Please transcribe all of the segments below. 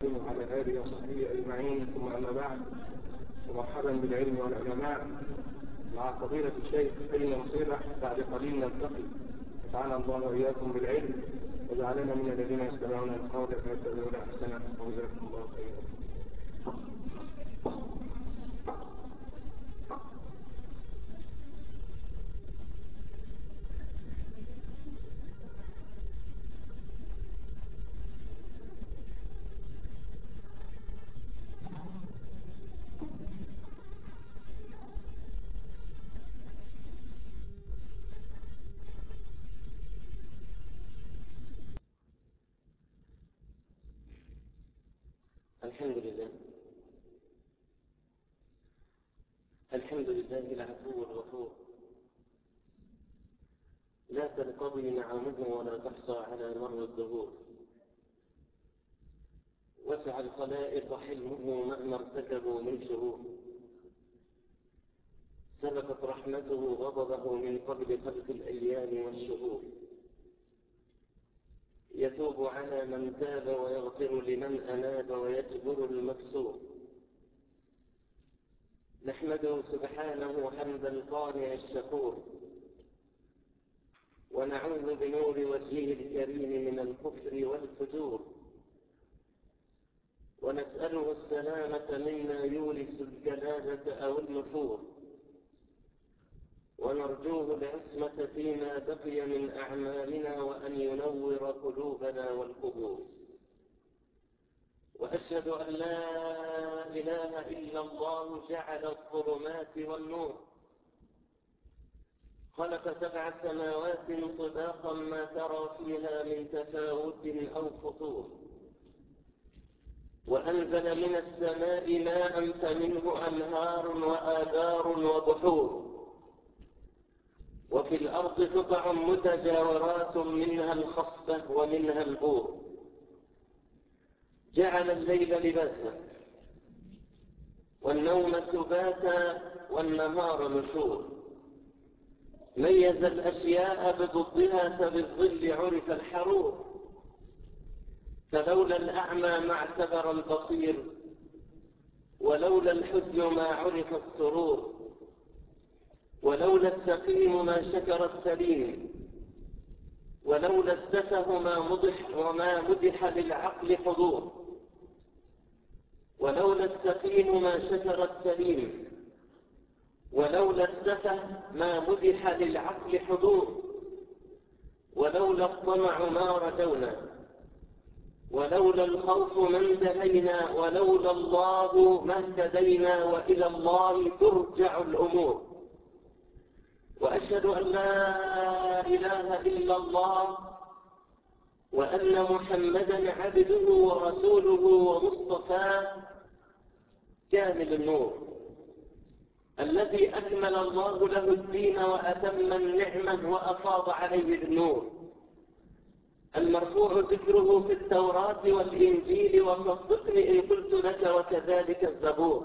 وعلى آله وصحبه أجمعين ثم أما بعد ومرحبا بالعلم والعلماء مع فضيلة الشيخ أين نصيبح بعد قليل نلتقي نفعنا الله وإياكم بالعلم وجعلنا من الذين يستمعون القول فيتبعون أحسنه وجزاكم الله خيرا الحمد لله الحمد لله العفو الغفور لا تنقضي نعمه ولا تحصى على مر الدهور وسع الخلائق حلمه مهما ارتكبوا من شرور سبقت رحمته غضبه من قبل خلق الأيام والشهور يتوب على من تاب ويغفر لمن أناب ويجبر المكسور نحمده سبحانه حمد القانع الشكور ونعوذ بنور وجهه الكريم من الكفر والفجور ونسأله السلامة مما يورث الجلالة أو النفور ونرجوه العصمة فيما بقي من أعمالنا وأن ينور قلوبنا والقبور وأشهد أن لا إله إلا الله جعل الظلمات والنور خلق سبع سماوات طباقا ما ترى فيها من تفاوت أو فطور وأنزل من السماء ماء فمنه أنهار وآبار وبحور وفي الأرض قطع متجاورات منها الخصبة ومنها البور جعل الليل لباسا والنوم سباتا والنهار نشور ميز الأشياء بضدها فبالظل عرف الحرور فلولا الأعمى ما اعتبر البصير ولولا الحزن ما عرف السرور ولولا السقيم ما شكر السليم ولولا السفه ما مضح وما مدح للعقل حضور ولولا السقيم ما شكر السليم ولولا السفه ما مدح للعقل حضور ولولا الطمع ما رجونا ولولا الخوف ما انتهينا ولولا الله ما اهتدينا وإلى الله ترجع الأمور وأشهد أن لا إله إلا الله وأن محمدا عبده ورسوله ومصطفاه كامل النور الذي أكمل الله له الدين وأتم النعمة وأفاض عليه بالنور المرفوع ذكره في التوراة والإنجيل وصدقني إن قلت لك وكذلك الزبور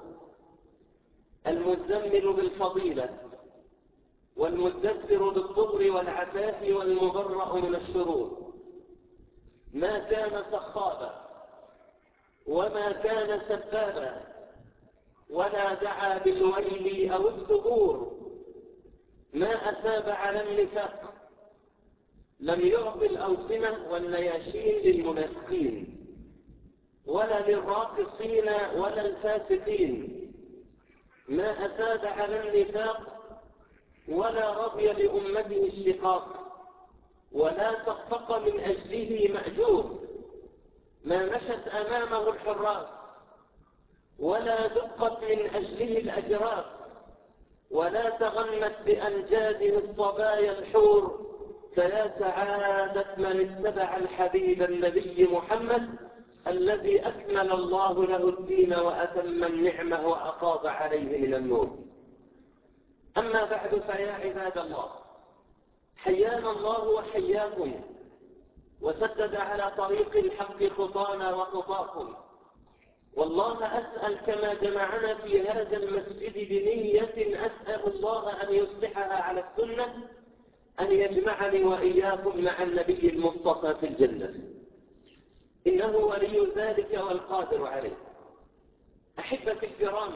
المزمل بالفضيلة والمدثر بالطهر والعفاف والمبرأ من الشرور ما كان سخابا وما كان سبابا ولا دعا بالويل أو الثبور ما أثاب على النفاق لم يعط الأوسمة والنياشين للمنافقين ولا للراقصين ولا الفاسقين ما أثاب على النفاق ولا رضي لأمته الشقاق ولا صفق من أجله مأجور ما مشت أمامه الحراس ولا دقت من أجله الأجراس ولا تغنت بأمجاده الصبايا الحور فيا سعادة من اتبع الحبيب النبي محمد الذي أكمل الله له الدين وأتم النعمة وأفاض عليه من النور أما بعد فيا عباد الله حيانا الله وحياكم وسدد على طريق الحق خطانا وخطاكم والله أسأل كما جمعنا في هذا المسجد بنية أسأل الله أن يصلحها على السنة أن يجمعني وإياكم مع النبي المصطفى في الجنة إنه ولي ذلك والقادر عليه أحبة الكرام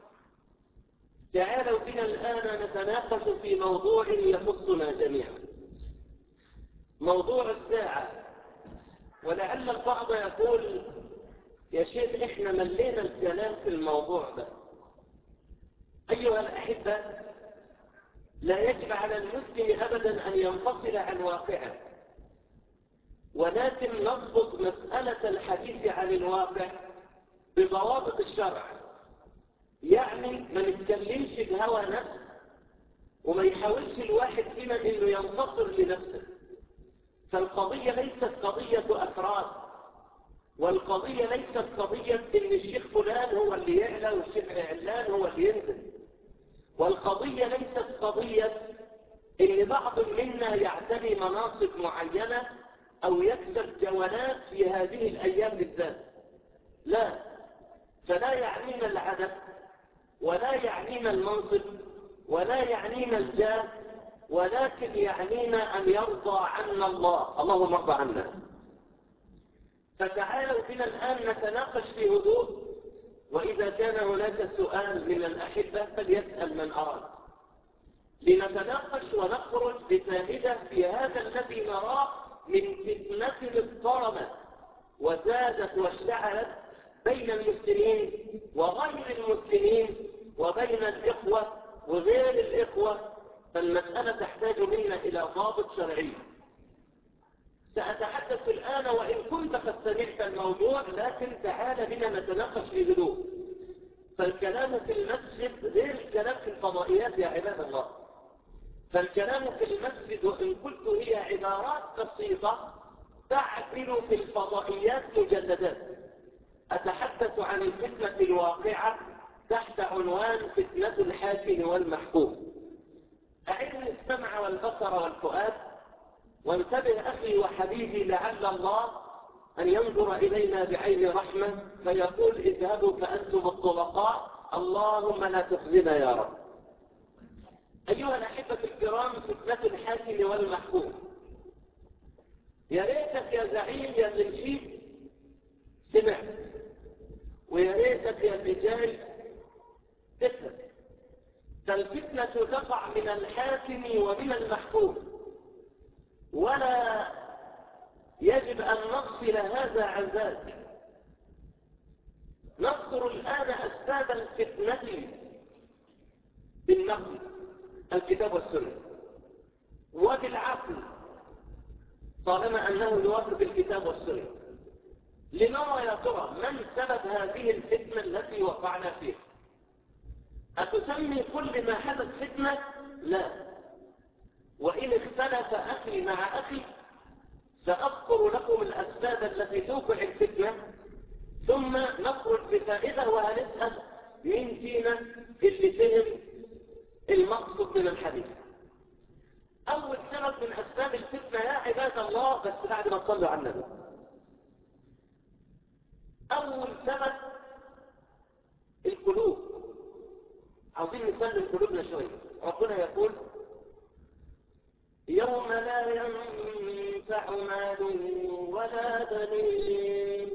تعالوا بنا الآن نتناقش في موضوع يخصنا جميعا موضوع الساعة ولعل البعض يقول يا شيخ احنا ملينا الكلام في الموضوع ده أيها الأحبة لا يجب على المسلم أبدا أن ينفصل عن واقعه ولكن نضبط مسألة الحديث عن الواقع بضوابط الشرع يعني ما نتكلمش بهوى نفس وما يحاولش الواحد فينا انه ينتصر لنفسه فالقضية ليست قضية أفراد والقضية ليست قضية ان الشيخ فلان هو اللي يعلى والشيخ علان هو اللي ينزل والقضية ليست قضية ان بعض منا يعتني مناصب معينة او يكسب جولات في هذه الايام بالذات لا فلا يعنينا العدد ولا يعنينا المنصب ولا يعنينا الجاه ولكن يعنينا أن يرضى عنا الله اللهم ارضى عنا فتعالوا بنا الآن نتناقش في هدوء وإذا كان هناك سؤال من الأحبة فليسأل من أراد لنتناقش ونخرج بفائدة في هذا الذي نراه من فتنة اضطرمت وزادت واشتعلت بين المسلمين وغير المسلمين وبين الإخوة وغير الإخوة فالمسألة تحتاج منا إلى ضابط شرعي سأتحدث الآن وإن كنت قد سمعت الموضوع لكن تعال بنا نتناقش في هدوء فالكلام في المسجد غير الكلام في الفضائيات يا عباد الله فالكلام في المسجد وإن قلت هي عبارات بسيطة تعبر في الفضائيات مجلدات أتحدث عن الفتنة الواقعة تحت عنوان فتنة الحاكم والمحكوم أعن السمع والبصر والفؤاد وانتبه أخي وحبيبي لعل الله أن ينظر إلينا بعين رحمة فيقول اذهبوا فأنتم الطلقاء اللهم لا تخزنا يا رب أيها الأحبة الكرام فتنة الحاكم والمحكوم يا ريتك يا زعيم يا اللي مشيت سمعت ويا ريتك يا الرجال تفهم فالفتنة تقع من الحاكم ومن المحكوم ولا يجب أن نفصل هذا عن ذاك نذكر الآن أسباب الفتنة بالنقل الكتاب والسنة وبالعقل طالما أنه يوافق الكتاب والسنة لنرى يا ترى من سبب هذه الفتنة التي وقعنا فيها أتسمي كل ما حدث فتنة لا وإن اختلف أخي مع أخي سأذكر لكم الأسباب التي توقع الفتنة ثم نخرج بفائدة وهنسأل مين فينا اللي فهم المقصود من الحديث أول سبب من أسباب الفتنة يا عباد الله بس بعد ما تصلوا على النبي أول سبب القلوب عاوزين نسلم قلوبنا شوية ربنا يقول يوم لا ينفع مال ولا بنين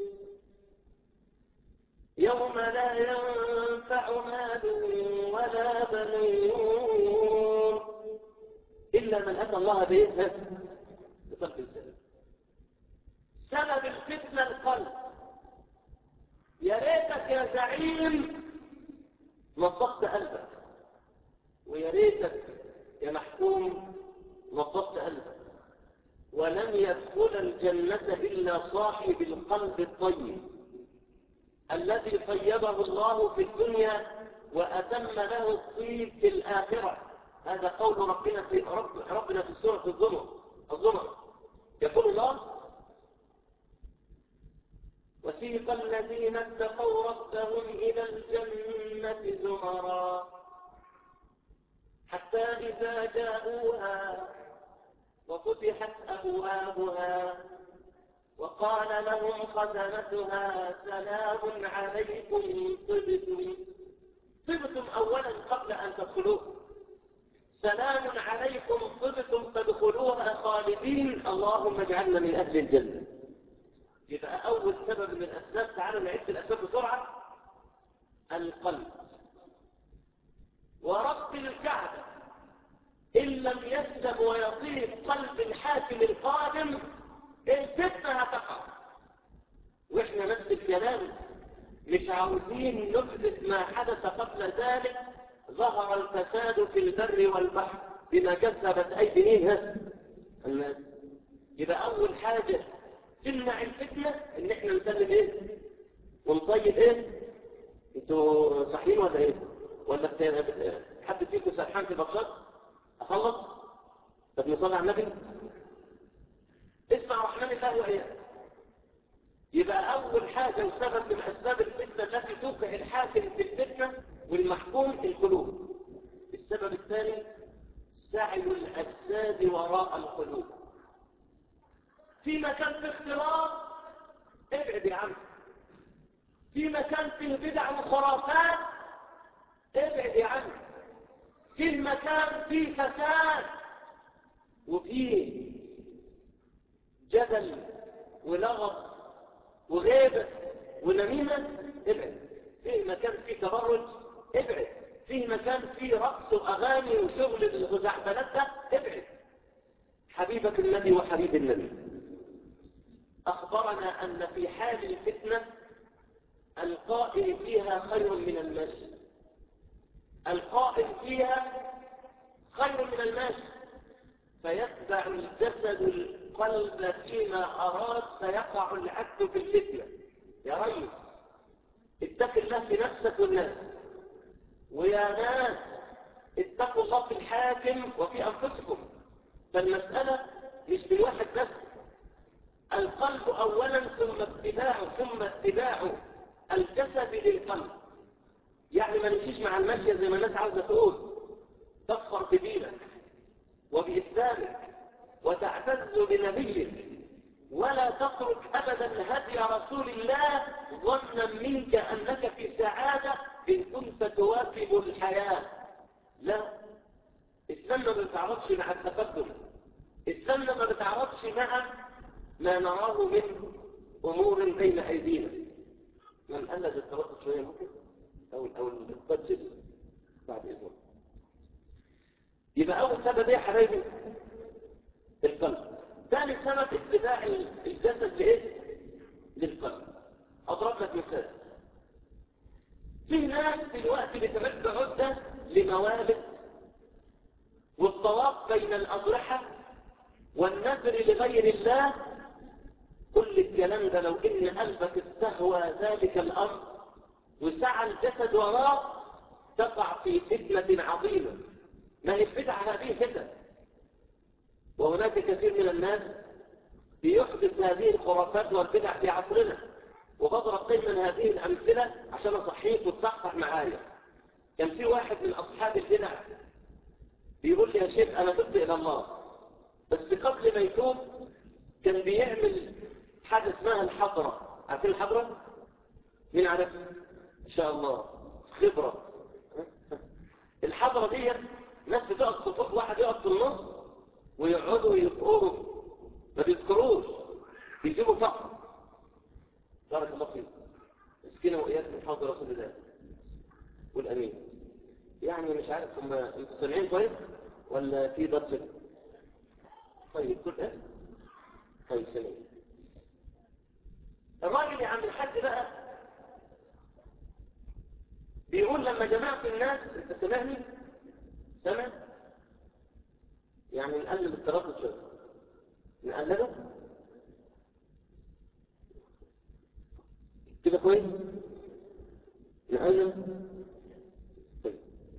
يوم لا ينفع مال ولا بنون إلا من أتى الله به بقلب سليم سبب الفتنة القلب يا ريتك يا زعيم نظفت قلبك ويا ريتك يا محكوم نظفت قلبك ولن يدخل الجنة إلا صاحب القلب الطيب الذي طيبه الله في الدنيا وأتم له الطيب في الآخرة هذا قول ربنا في رب ربنا في سورة الزمر الزمر يقول الله وسيق الذين اتقوا ربهم إلى الجنة زمرا حتى إذا جاءوها وفتحت أبوابها وقال لهم خزنتها سلام عليكم طبتم طبتم أولا قبل أن تدخلوه سلام عليكم طبتم فادخلوها خالدين اللهم اجعلنا من أهل الجنة يبقى أول سبب من الأسباب تعالوا نعد الأسباب بسرعة القلب ورب الكعبة إن لم يسلم ويطيب قلب الحاكم القادم الفتنة هتقع وإحنا نفس الكلام مش عاوزين نحدث ما حدث قبل ذلك ظهر الفساد في البر والبحر بما كسبت أيدي مين الناس يبقى أول حاجة تمنع الفتنة إن إحنا نسلم إيه ونطيب إيه أنتوا صحيين ولا إيه ولا حد فيكم سرحان في بطشات أخلص طب نصلي على النبي اسمع رحمن الله وإياك يبقى أول حاجة وسبب من أسباب الفتنة التي توقع الحاكم في الفتنة والمحكوم القلوب السبب الثاني سعي الأجساد وراء القلوب في مكان في اختلاط ابعد يا عم في مكان في البدع والخرافات ابعد يا عم في مكان في فساد وفي جدل ولغط وغيبة ونميمة ابعد فيه مكان فيه تبرج ابعد فيه مكان فيه رقص وأغاني وشغل الغزعبلات ده ابعد حبيبة النبي وحبيب النبي أخبرنا أن في حال الفتنة القائل فيها خير من المشي القائل فيها خير من المشي فيتبع الجسد القلب فيما أراد فيقع العبد في الفتنة يا ريس اتق الله في نفسك والناس ويا ناس اتقوا الله في الحاكم وفي أنفسكم فالمسألة مش بالواحد بس القلب أولا ثم اتباعه ثم اتباع الجسد للقلب يعني ما نمشيش مع المشية زي ما الناس عاوزة تقول تفخر بدينك وبإسلامك وتعتز بنبيك ولا تترك أبدا هدي رسول الله ظنا منك أنك في سعادة إن كنت تواكب الحياة لا إسلامنا ما بتعرضش مع التقدم إسلامنا ما بتعرضش مع ما نراه من أمور بين أيدينا من قلد التردد شوية ممكن أو أو الضجر بعد إذنه يبقى أول سبب إيه يا حبايبي القلب ثاني سبب اتباع الجسد لإيه للقلب أضرب لك مثال في ناس دلوقتي بتمد عدة لموالد والطواف بين الأضرحة والنذر لغير الله كل الكلام ده لو إن قلبك استهوى ذلك الأمر وسعى الجسد وراه تقع في فتنة عظيمة ما هي البدعة هذه فتنة وهناك كثير من الناس بيحدث هذه الخرافات والبدع في عصرنا وبضرب دايما هذه الأمثلة عشان أصحيك وتصحصح معايا كان في واحد من أصحاب البدع بيقول لي يا شيخ أنا تبت إلى الله بس قبل ما يتوب كان بيعمل حاجة اسمها الحضرة عارفين الحضرة؟ مين عارفها؟ إن شاء الله خبرة الحضرة دي ناس بتقعد صفوف واحد يقعد في النص ويقعدوا يذكروا ما بيذكروش بيجيبوا فقر بارك الله فيك مسكينة وإياك من حوض رسول الله والأمين يعني مش عارف هم انتوا سامعين كويس ولا في ضجة طيب كل ايه طيب سامعين الراجل يا عم الحاج بقى بيقول لما جمعت الناس انت سامعني سامع يعني نقلل التردد شويه نقلله كده كويس نقلل طيب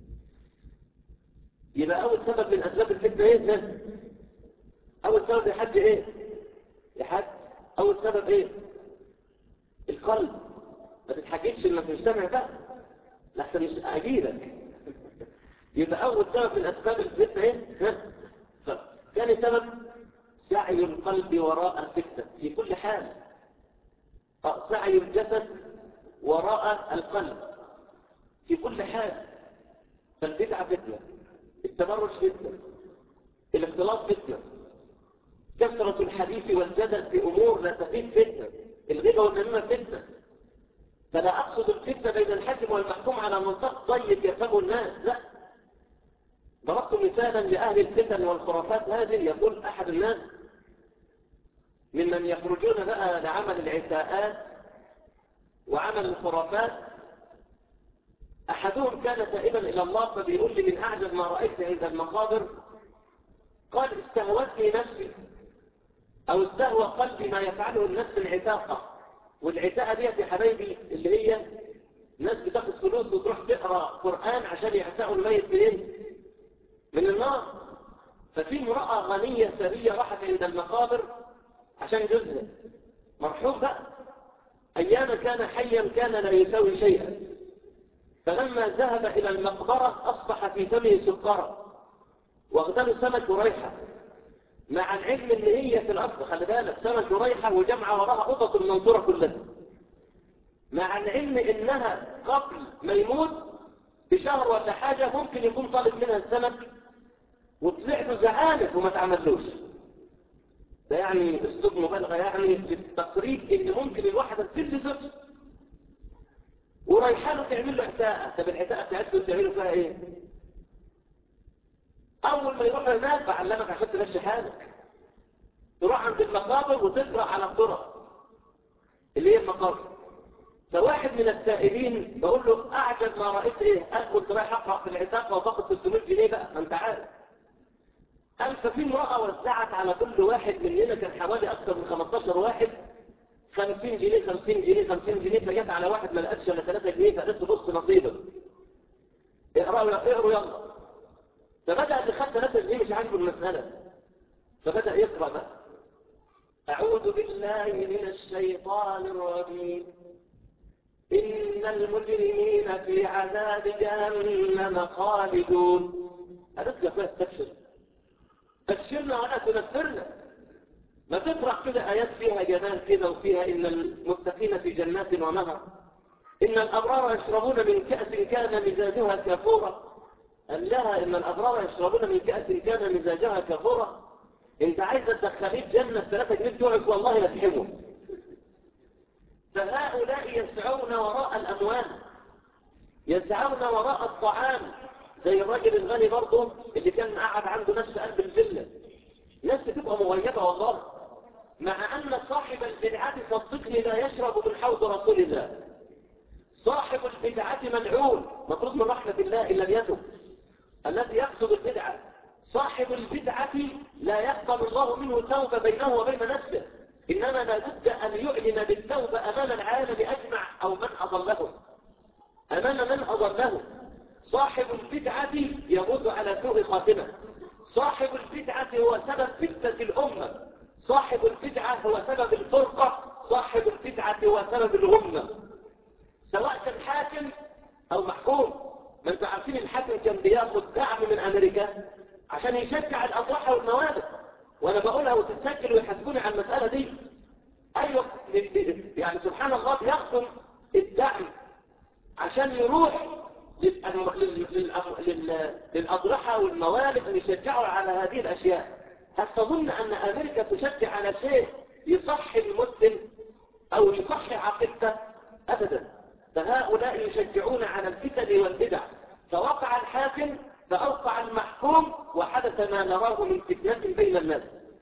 يبقى اول سبب من اسباب الفتنه ايه ده اول سبب يا حاج ايه يا حاج اول سبب ايه القلب ما تتحكيش انك مش سامع بقى لحسن مش اجيلك يبقى اول سبب من اسباب الفتنه ايه ثاني سبب سعي القلب وراء الفتنه في كل حال سعي الجسد وراء القلب في كل حال فالبدعه فتنه التبرج فتنه الاختلاط فتنه كثره الحديث والجدل في امور لا تفيد فتنه الغيبة والنميمة فتنة فلا أقصد الفتنة بين الحاكم والمحكوم على نطاق ضيق يفهمه الناس لا ضربت مثالا لأهل الفتن والخرافات هذه يقول أحد الناس ممن يخرجون بقى لعمل العتاءات وعمل الخرافات أحدهم كان تائبا إلى الله فبيقول لي من أعجب ما رأيت عند المقابر قال استهوتني نفسي أو استهوى قلبي ما يفعله الناس في العتاقة والعتاقة ديت يا حبايبي اللي هي ناس بتاخد فلوس وتروح تقرأ قرآن عشان يعتقوا الميت منين؟ من النار ففي امرأة غنية ثرية راحت عند المقابر عشان جوزها مرحوم بقى أيام كان حيا كان لا يساوي شيئا فلما ذهب إلى المقبرة أصبح في فمه سكرة واغتاله سمك وريحة مع العلم ان هي في الأصل خلي بالك سمك وريحة وجمع وراها قطط المنصورة كلها مع العلم انها قبل ما يموت بشهر ولا حاجة ممكن يكون طالب منها السمك وطلع له زعانف وما تعملوش ده يعني اسلوب مبالغة يعني للتقريب ان ممكن الواحدة تسل زوجها وريحانه تعمل له عتاقة طب العتاقة بتاعته تعمله فيها ايه اول ما يروح هناك بعلمك عشان تمشي حالك تروح عند المقابر وتقرا على الطرق اللي هي المقابر فواحد من التائبين بقول له اعجب ما رايت ايه قال كنت رايح اقرا في العتاقه وباخد 300 جنيه بقى ما انت عارف قال ففي امراه وزعت على كل واحد مننا كان حوالي اكثر من 15 واحد 50 جنيه 50 جنيه 50 جنيه فجت على واحد ما لقتش الا 3 جنيه فقالت له بص نصيبك اقرأوا اقروا يلا فبدأ اللي خد 3 جنيه مش عاجبه المسألة فبدأ يقرأ بقى أعوذ بالله من الشيطان الرجيم إن المجرمين في عذاب جهنم خالدون قالت لي يا أخويا استبشر بشرنا ولا تنفرنا ما تقرأ كده آيات فيها جمال كده وفيها إن المتقين في جنات ونهر إن الأبرار يشربون من كأس كان مزاجها كافورا قال لها إن الأبرار يشربون من كأس كان مزاجها كافورا أنت عايزة تدخليه جنة ثلاثة جنيه بتوعك والله لا تحمه فهؤلاء يسعون وراء الأموال يسعون وراء الطعام زي الراجل الغني برضه اللي كان قاعد عنده نفس قلب الفيلا ناس بتبقى مغيبة والله مع أن صاحب البدعة صدقني لا يشرب من حوض رسول الله صاحب البدعة ملعون مطرود من رحمة الله إلا ليتب الذي يقصد البدعة صاحب البدعة لا يقبل الله منه توبة بينه وبين نفسه إنما لابد أن يعلن بالتوبة أمام العالم أجمع أو من أضله أمام من أضله صاحب البدعة يموت على سوء خاتمة صاحب البدعة هو سبب فتنة الأمة صاحب البدعة هو سبب الفرقة صاحب البدعة هو سبب الغمة سواء كان حاكم أو محكوم ما انتوا عارفين الحاكم كان بياخد دعم من أمريكا عشان يشجع الأضواحة والموالد وأنا بقولها وتسجل ويحاسبوني على المسألة دي أيوة يعني سبحان الله بيخدم الدعم عشان يروح للأضرحة والموالد أن يشجعوا على هذه الأشياء هل تظن أن أمريكا تشجع على شيء يصحي المسلم أو يصحي عقيدته أبدا فهؤلاء يشجعون على الفتن والبدع فوقع الحاكم فأوقع المحكوم وحدث ما نراه من فتنة بين الناس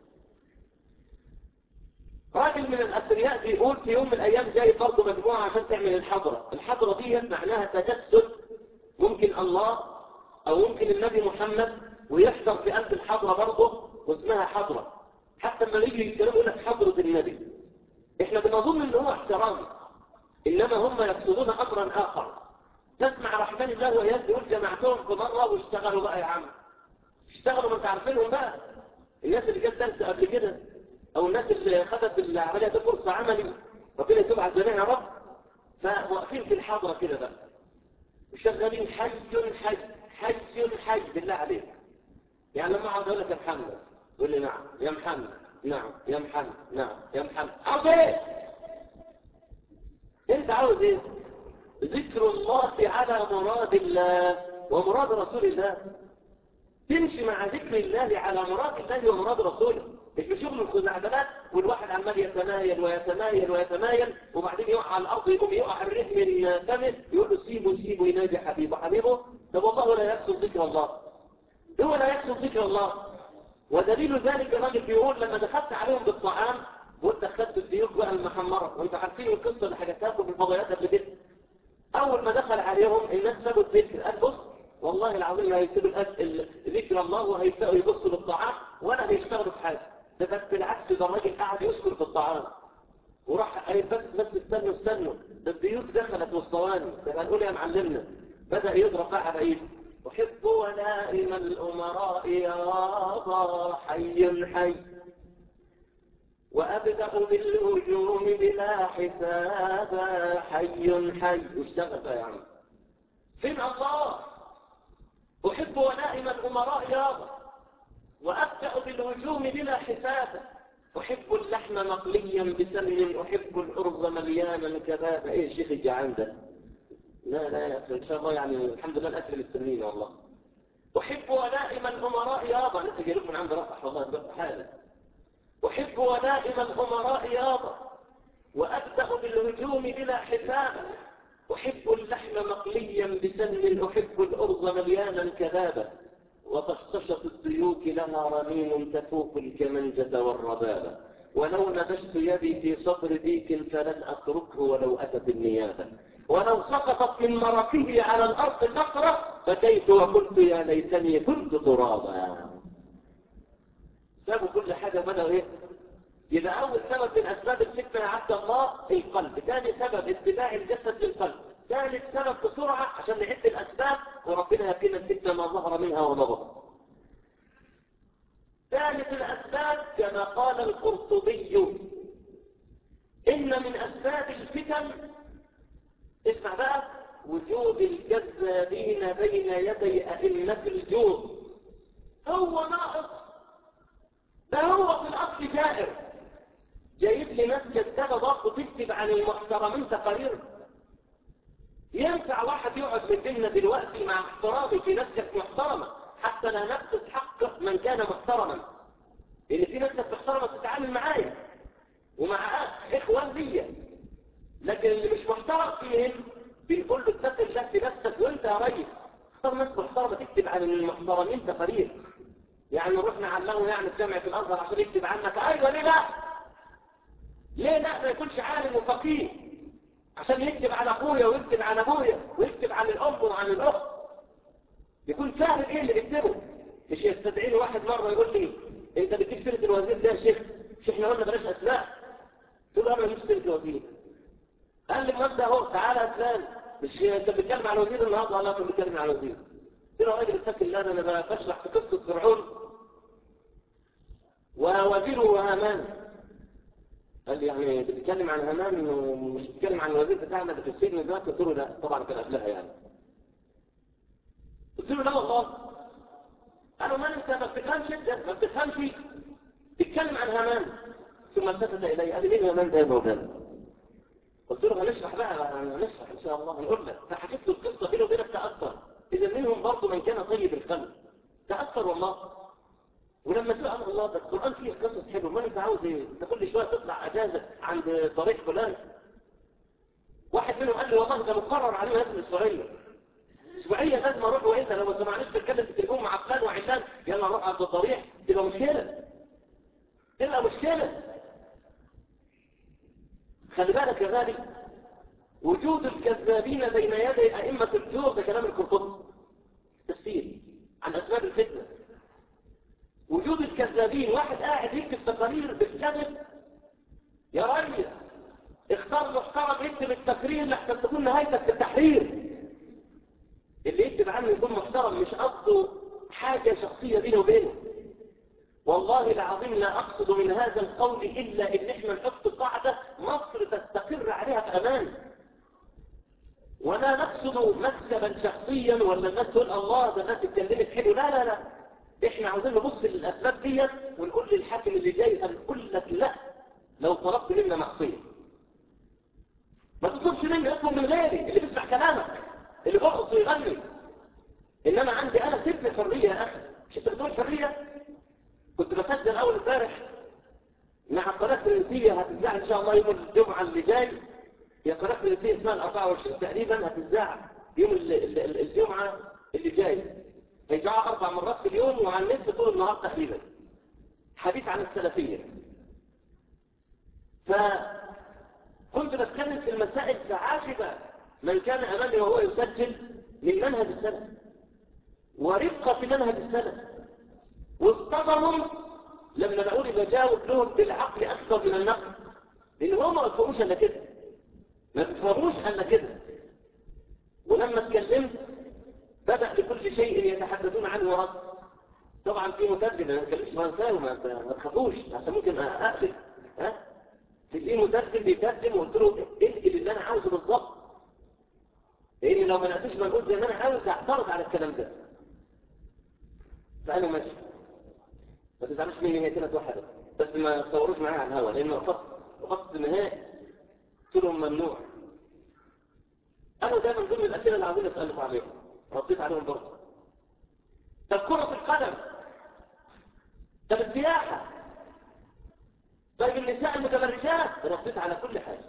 راجل من الأثرياء بيقول في يوم من الأيام جاي برضه مجموعة عشان تعمل الحضرة الحضرة دي معناها تجسد ممكن الله أو ممكن النبي محمد ويحضر في قلب الحضرة برضه واسمها حضرة حتى لما يجي يتكلموا يقول لك حضرة النبي احنا بنظن ان هو احترام انما هم يقصدون امرا اخر تسمع رحمن الله ويد يقول جمعتهم في مرة واشتغلوا بقى يا عم اشتغلوا ما انت عارفينهم بقى الناس اللي جت درس قبل كده او الناس اللي خدت العملية دي فرصة عملي ربنا يتوب على الجميع يا رب فواقفين في الحضرة كده بقى وشغالين حي حي حي حي بالله عليك يعني لما اقعد اقول لك يا محمد تقول لي نعم يا محمد نعم يا محمد نعم يا محمد عاوز ايه انت عاوز ايه ذكر الله على مراد الله ومراد رسول الله تمشي مع ذكر الله على مراد الله ومراد رسوله مش بشغل الخزعبلات والواحد عمال يتمايل ويتمايل ويتمايل وبعدين يقع على الارض يقوم يقع الريح من فمه يقول له سيبه سيبه يناجي حبيبه حبيبه طب والله لا يقصد ذكر الله هو لا يقصد ذكر الله ودليل ذلك الراجل بيقول لما دخلت عليهم بالطعام وانت خدت الديوك بقى المحمره وانت عارفين القصه اللي حكيتها في الفضائيات قبل كده اول ما دخل عليهم الناس سابوا الذكر قال بص والله العظيم هيسيبوا ذكر الله وهيبداوا يبصوا للطعام ولا هيشتغلوا في حاجه ده بل بالعكس ده الراجل قاعد يذكر في الطعام وراح قال بس بس استنوا استنوا ده الديوك دخلت والصواني ده هنقول يا معلمنا بدا يضرب بقى على ايده أحب ونائم الأمراء يا حي حي وأبدأ بالهجوم بلا حساب حي حي واشتغل بقى يا عم فين الله أحب ونائم الأمراء يا وأبدأ بالهجوم بلا حساب أحب اللحم مقليا بسمن أحب الأرز مليانا كبابا إيه الشيخ الجعان ده لا لا يا أخي إن شاء الله يعني الحمد لله الأكل الاستمرين والله أحب ولائم الأمراء يابا لسه جايب من عند رفح والله بس حالا أحب ولائم الأمراء يابا وأبدأ بالهجوم بلا حساب أحب اللحم مقليا بسمن أحب الأرز مليانا كذابا وطشطشة الديوك لها رميم تفوق الكمنجة والربابة ولو نبشت يدي في صدر ديك فلن أتركه ولو أتت النيابة ولو سقطت من مرفه على الأرض نقرة بكيت وقلت يا ليتني كنت ترابا سابوا كل حاجة بدأوا ايه يبقى أول سبب من أسباب الفتنة يا عبد الله القلب ثاني سبب اتباع الجسد للقلب ثالث سبب بسرعة عشان نعد الأسباب وربنا يبقينا الفتنة ما ظهر منها وما بطن ثالث الأسباب كما قال القرطبي إن من أسباب الفتن اسمع بقى وجود الكذابين بين يدي أئمة الجود هو ناقص ده هو في الأصل جائر جايب لي ناس كذابة برضه تكتب عن المحترمين تقارير ينفع واحد يقعد من بيننا دلوقتي مع احترامي في ناس كانت محترمة حتى لا نفس حق من كان محترما لأن في ناس كانت محترمة تتعامل معايا ومع إخوان ليا لكن اللي مش محترم فيهم بنقول له اتق الله في نفسك وانت يا ريس اختار ناس محترمة تكتب عن المحترمين تقارير يعني رحنا علمه يعني في جامعة الأزهر عشان يكتب عنك أيوة ليه لا ليه لا ما يكونش عالم وفقيه عشان يكتب عن أخويا ويكتب عن أبويا ويكتب عن الأم وعن الأخت يكون فاهم إيه اللي بيكتبه مش يستدعيني واحد مرة يقول لي أنت بتجيب سيرة الوزير ده يا شيخ مش احنا قلنا بلاش أسماء تقول له أنا بجيب سيرة الوزير قال لي ما انت اهو تعالى يا فلان مش انت بتتكلم عن الوزير النهارده ولا انت بتتكلم عن الوزير قلت له يا راجل اتق الله انا بشرح في قصه فرعون ووزيره هامان قال لي يعني بتتكلم عن هامان ومش بتتكلم عن الوزير بتاعنا اللي في السجن دلوقتي قلت له لا طبعا كان قبلها يعني قلت له لا والله قالوا ما انت ما بتفهمش انت ما بتفهمش تتكلم عن هامان ثم التفت الي قال لي مين هامان ده يا مولانا قلت له هنشرح بقى هنشرح ان شاء الله هنقول لك فحكيت له القصه بينه وبينك تاثر اذا منهم برضه من كان طيب القلب تاثر والله ولما سأل الله ده القرآن فيه قصص حلوه ما انت عاوز ايه انت كل شوية تطلع اجازة عند طريق فلان واحد منهم قال لي والله ده مقرر عليه لازم اسبوعية اسبوعية لازم اروح وانت لو ما سمعناش تتكلم في التليفون مع فلان وعلان يلا نروح عند الضريح تبقى مشكلة تبقى مشكلة خلي بالك يا غالي وجود الكذابين بين يدي أئمة الجور ده كلام القرطبي تفسير عن أسباب الفتنة وجود الكذابين واحد قاعد يكتب تقارير بالكذب يا ريس اختار محترم يكتب التقرير لحسن تكون نهايتك في التحرير اللي يكتب عنه يكون محترم مش قصده حاجة شخصية بينه وبينه والله العظيم لا أقصد من هذا القول إلا إن إحنا نحط قاعدة مصر تستقر عليها في أمان ولا نقصد مكسبا شخصيا ولا الناس تقول الله ده الناس اتكلمت حلو لا لا لا احنا عاوزين نبص للأسباب دي ونقول للحاكم اللي جاي هنقول لك لا لو طلبت منا معصية ما تطلبش مني اطلب من غيري اللي بيسمع كلامك اللي بيرقص ويغني انما عندي انا سيبني حرية يا اخي مش انت بتقول حريه كنت بسجل اول امبارح مع قناه فرنسيه هتذاع ان شاء الله يوم الجمعه اللي جاي هي قناه فرنسيه اسمها ال 24 تقريبا هتذاع يوم ال- ال- ال- الجمعه اللي جاي هيذاعها اربع مرات في اليوم وعلى النت طول النهار تقريبا حديث عن السلفيه فكنت بتكلم في المسائل فعجب من كان امامي وهو يسجل من منهج السلف ورقه في منهج السلف واصطدموا لما لقوني بجاوب لهم بالعقل اكثر من النقل لان هم ما بيفهموش الا كده ما بيفهموش الا كده ولما اتكلمت بدا لكل شيء يتحدثون عنه رد طبعا في مترجم انا ما بتكلمش فرنساوي ما ما تخافوش عشان ممكن اقلب ها في في مترجم بيترجم وقلت له انقل اللي انا عاوزه بالظبط لان لو ما لقيتوش منقول زي ما انا عاوز اعترض على الكلام ده فقالوا ماشي ما تزعلوش مني هي كانت واحدة بس ما تصوروش معايا على الهوا لأنه وقفت وقفت نهائي قلت لهم ممنوع أنا ده من ضمن الأسئلة اللي عايزين أسألكم عليهم رديت عليهم برضه طب كرة القدم طب السياحة طيب النساء المتبرجات رديت على كل حاجة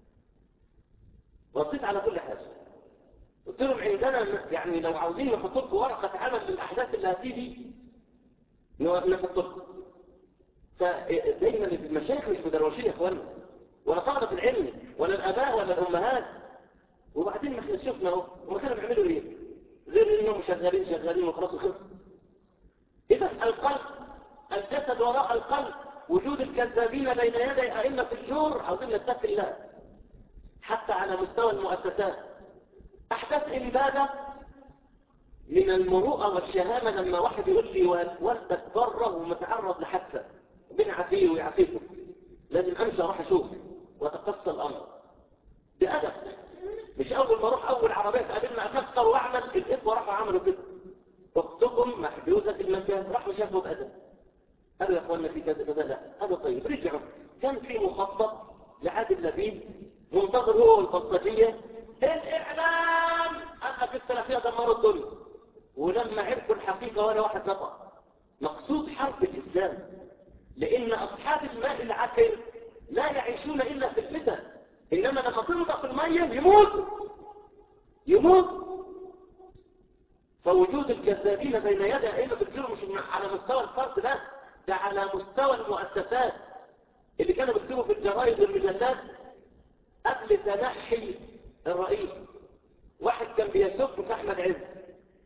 رديت على كل حاجة قلت لهم عندنا يعني لو عاوزين نحط لكم ورقة عمل للأحداث اللي هتيجي نحط لكم فدايما المشايخ مش مدروشين يا اخوانا ولا طلبة العلم ولا الآباء ولا الأمهات وبعدين ما احنا شفنا اهو هم كانوا بيعملوا ايه؟ غير انهم شغالين شغالين وخلاص وخلص إذا القلب الجسد وراء القلب وجود الكذابين بين يدي أئمة الجور عاوزين نتقي الله حتى على مستوى المؤسسات أحداث إمبادة من المروءة والشهامة لما واحد يقول لي والدك بره ومتعرض لحادثة بين عفيه ويعفيكم لازم أمشي أروح أشوف وأتقصى الأمر بأدب مش أول ما أروح أول عربية تقابلنا أكسر وأعمل الإخوة راحوا عملوا كده أختكم محجوزة في المكان راحوا شافوا بأدب قالوا يا أخوانا في كذا كذا لا قالوا طيب رجعوا كان في مخطط لعادل لبيب منتظر هو والبلطجية الإعلام أن في السلفية دمروا الدنيا ولما عرفوا الحقيقة ولا واحد نطق مقصود حرب الإسلام لأن أصحاب الماء العكر لا يعيشون إلا في الفتن إنما لما تنطق المية يموت يموت فوجود الكذابين بين يدي أئمة الجرم مش على مستوى الفرد بس ده على مستوى المؤسسات اللي كانوا بيكتبوا في الجرائد والمجلات قبل تنحي الرئيس واحد كان بيسب في أحمد عز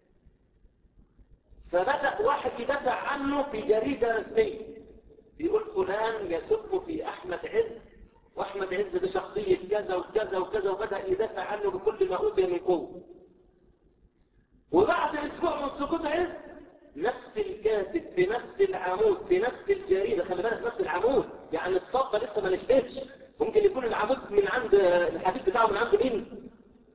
فبدأ واحد يدافع عنه في جريدة رسمية بيقول فلان يسب في أحمد عز وأحمد عز بشخصية كذا وكذا وكذا وبدأ يدافع عنه بكل ما أوتي من قوة وبعد أسبوع من سقوط عز نفس الكاتب في نفس العمود في نفس الجريدة خلي بالك نفس العمود يعني الصفة لسه ما نشبهش ممكن يكون العمود من عند الحديد بتاعه من عند مين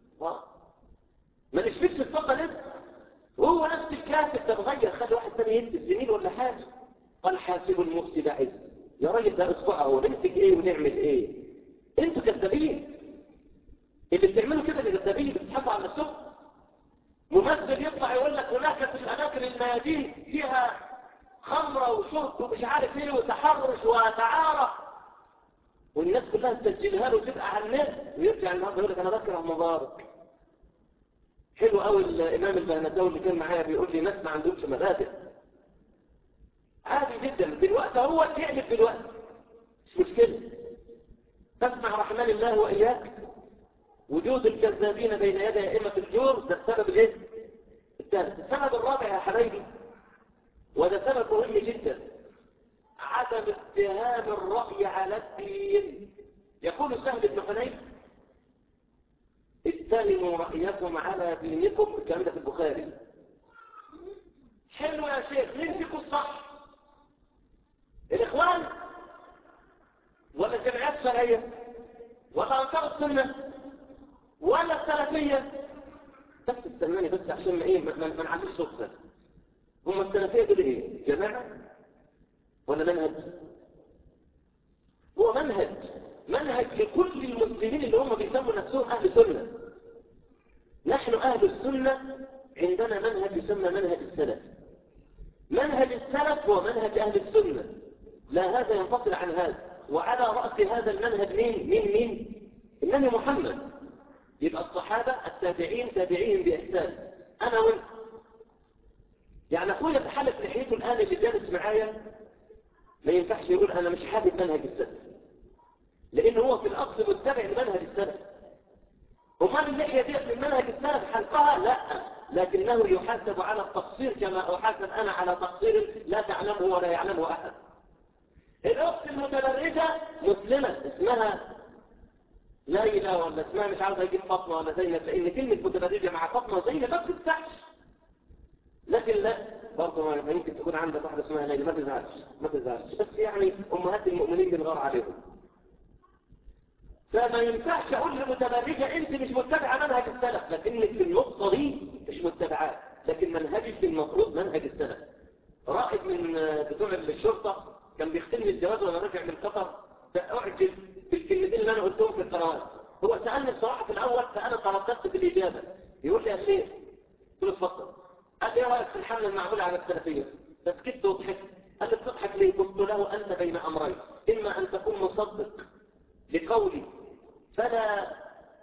ما نشبهش الصفة لسه وهو نفس الكاتب تتغير خلي واحد ثاني يكتب زميل ولا حاجة قال حاسب المفسد عز يا راجل ده اسبوع اهو نمسك ايه ونعمل ايه انتوا كذابين اللي بتعملوا كده اللي كذابين بتضحكوا على نفسكم ممثل يطلع يقول لك هناك في الاماكن الميادين فيها خمره وشرب ومش عارف ايه وتحرش وتعارف والناس كلها تسجلها له وتبقى على النت ويرجع النهارده يقول لك انا بكره مبارك حلو قوي الامام البهنساوي اللي كان معايا بيقول لي ناس ما عندهمش مبادئ عادي جدا دلوقتي هو تعمل دلوقتي مش مشكله تسمع رحمن الله واياك وجود الكذابين بين يدي ائمه الجور ده السبب الايه الثالث السبب الرابع يا حبايبي وده سبب مهم جدا عدم اتهام الراي على الدين يقول سهل بن حنيف اتهموا رأيكم على دينكم الكلام ده في البخاري حلو يا شيخ مين فيكم الصح الإخوان ولا الجمعيات الشرعية ولا أنصار السنة ولا السلفية بس استناني بس عشان ما ايه ما ما نعليش صوتنا هم السلفية دول ايه جماعة ولا منهج هو منهج منهج لكل المسلمين اللي هم بيسموا نفسهم أهل سنة نحن أهل السنة عندنا منهج يسمى منهج السلف منهج السلف هو منهج أهل السنة لا هذا ينفصل عن هذا وعلى رأس هذا المنهج مين مين مين النبي محمد يبقى الصحابة التابعين تابعين بإحسان أنا وانت يعني أخويا بحالة لحيته الآن اللي جالس معايا ما ينفعش يقول أنا مش حابب منهج السلف لأنه هو في الأصل متبع لمنهج السلف وما من اللحية ديت من منهج السلف حلقها لا لكنه يحاسب على التقصير كما أحاسب أنا على تقصير لا تعلمه ولا يعلمه أحد الأخت المتبرجة مسلمة اسمها ليلى ولا اسمها مش عاوز اجيب فاطمة ولا زينب لأن كلمة متبرجة مع فاطمة وزينب ما بتفتحش لكن لا برضه ما يمكن تكون عندك واحدة اسمها ليلى ما تزعلش ما تزعلش بس يعني أمهات المؤمنين بنغار عليهم فما ينفعش أقول لمتبرجة أنت مش متبعة منهج السلف لكنك في النقطة دي مش متبعاه لكن منهجك المفروض منهج السلف رائد من بتوع الشرطة كان بيختم الجواز وانا راجع من قطر فأعجب بالكلمتين اللي أنا قلتهم في القنوات هو سألني بصراحة في الأول فأنا ترددت في الإجابة يقول لي يا شيخ قلت له اتفضل قال لي ايه رأيك في الحملة المعمولة على السلفية فسكت وضحكت قال لي بتضحك ليه قلت له أنت بين أمرين إما أن تكون مصدق لقولي فلا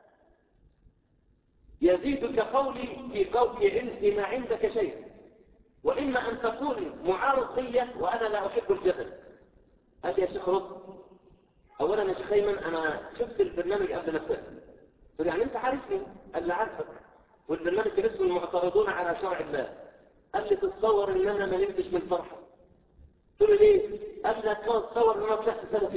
يزيدك قولي في قولي عندي ما عندك شيء وإما أن تكون معارض لي وأنا لا أحب الجدل قال لي يا شيخ رد أولا يا شيخ أيمن أنا شفت البرنامج قبل نفسك قلت يعني أنت عارفني قال لي عارفك والبرنامج كان اسمه المعترضون على شرع الله قال لي تتصور ان انا ما نمتش من فرحه قلت له ليه قال لي تتصور ان انا طلعت سلفي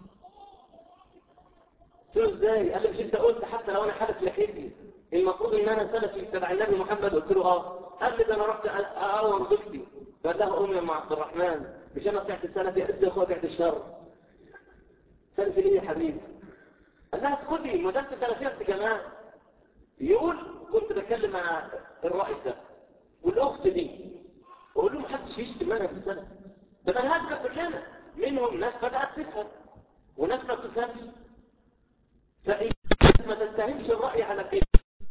قلت له ازاي قال لي مش انت قلت حتى لو انا حالف لحيتي المفروض ان انا سلفي تبع النبي محمد قلت له اه قال لي ده انا رحت اقوم زوجتي قال لها امي يا ام عبد الرحمن مش انا طلعت سلفي قلت لي يا اخويا بعد الشر سلفي ليه يا حبيبي قال لها اسكتي ما ده انت سلفيه انت كمان يقول كنت بتكلم مع الرائد ده والاخت دي اقول له محدش يشتم منها في السنه ده منهجنا كلنا منهم ناس بدات تفهم وناس ما بتفهمش فإيه ما تتهمش الرأي على كيف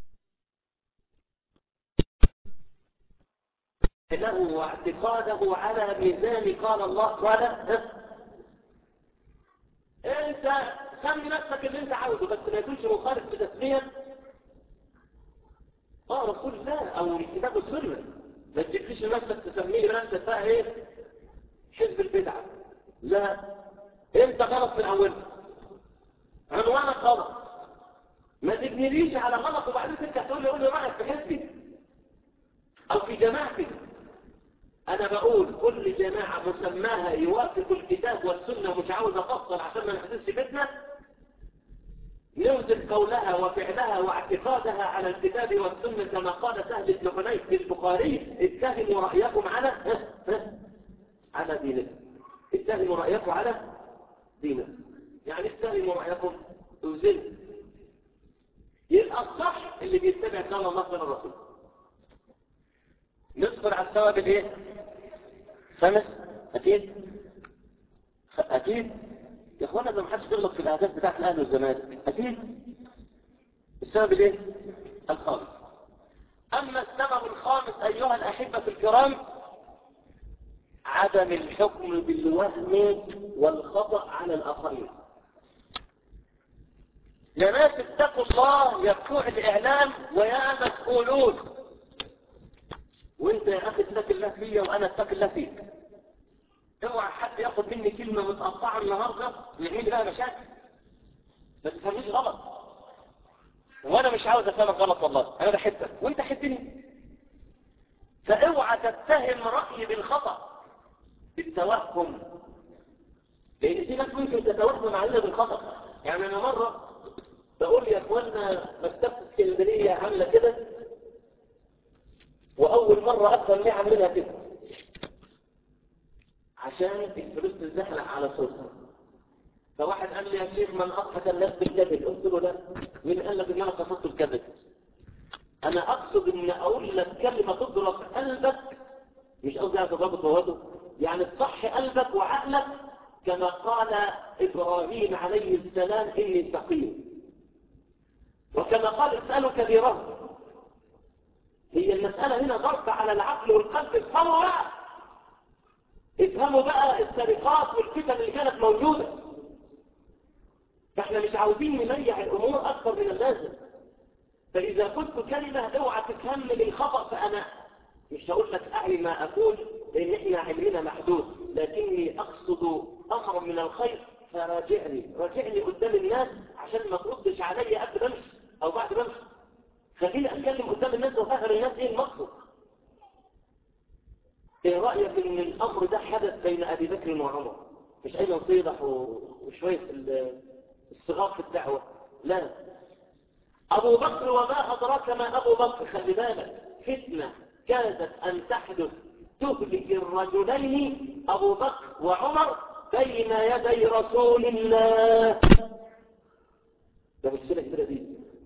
له واعتقاده على ميزان قال الله قال انت سمي نفسك اللي انت عاوزه بس ما يكونش مخالف بتسميه اه رسول الله او الكتاب والسنه ما تجيبليش نفسك تسميه بنفسك بقى ايه حزب البدعه لا انت غلط من اولها عنوانك غلط ما تبنيليش على غلط وبعدين ترجع تقول لي قول لي رايك في حزبي او في جماعتي انا بقول كل جماعه مسماها يوافق الكتاب والسنه ومش عاوز افصل عشان ما نحدثش فتنه نوزن قولها وفعلها واعتقادها على الكتاب والسنة كما قال سهل بن حنيف في البخاري اتهموا رأيكم على على دينكم اتهموا رأيكم على دينكم يعني اتهموا رأيكم اوزنوا يبقى الصح اللي بيتبع كلام الله قال الرسول ندخل على الثواب الايه خمس اكيد اكيد يا اخوانا ده ما حدش بيغلط في الاهداف بتاعت الاهلي والزمالك اكيد السبب الايه الخامس اما السبب الخامس ايها الاحبه الكرام عدم الحكم بالوهم والخطا على الاخرين يا ناس اتقوا الله يا بتوع الاعلام ويا مسؤولون وانت يا اخي اتق الله فيا وانا اتق الله فيك اوعى حد ياخد مني كلمة متقطعة النهاردة ويعمل لي بقى مشاكل ما تفهمنيش غلط وانا مش عاوز افهمك غلط والله انا بحبك وانت حبني فاوعى تتهم رأيي بالخطأ بالتوهم لان في ناس ممكن تتوهم علينا بالخطأ يعني انا مرة بقول يا اخوانا مكتبة اسكندرية عاملة كده واول مرة افهم ليه عاملينها كده عشان الفلوس تزحلق على صوتها فواحد قال لي يا شيخ من أضحك الناس بالكذب قلت له لا مين قال لك ان انا قصدت الكذب انا اقصد ان اقول لك كلمة تضرب قلبك مش قصدي يعني تضرب قوته يعني تصحي قلبك وعقلك كما قال ابراهيم عليه السلام اني سقيم وكما قال اسألوا كبيرهم هي المسألة هنا ضرب على العقل والقلب الفورة افهموا بقى السرقات والفتن اللي كانت موجودة فاحنا مش عاوزين نميع الأمور أكثر من اللازم فإذا قلت كلمة اوعى تفهمني بالخطأ فأنا مش هقول لك أعي ما أقول لأن إحنا علمنا محدود لكني أقصد أمر من الخير فراجعني راجعني قدام الناس عشان ما تردش علي قبل ما امشي أو بعد ما امشي خليني أتكلم قدام الناس وأفهم الناس إيه المقصد ايه رأيك ان الامر ده حدث بين ابي بكر وعمر مش اي نصيحة وشوية الصغار في الدعوة لا ابو بكر وما ادراك ما ابو بكر خلي بالك فتنة كادت ان تحدث تهلك الرجلين ابو بكر وعمر بين يدي رسول الله ده مشكلة كبيرة دي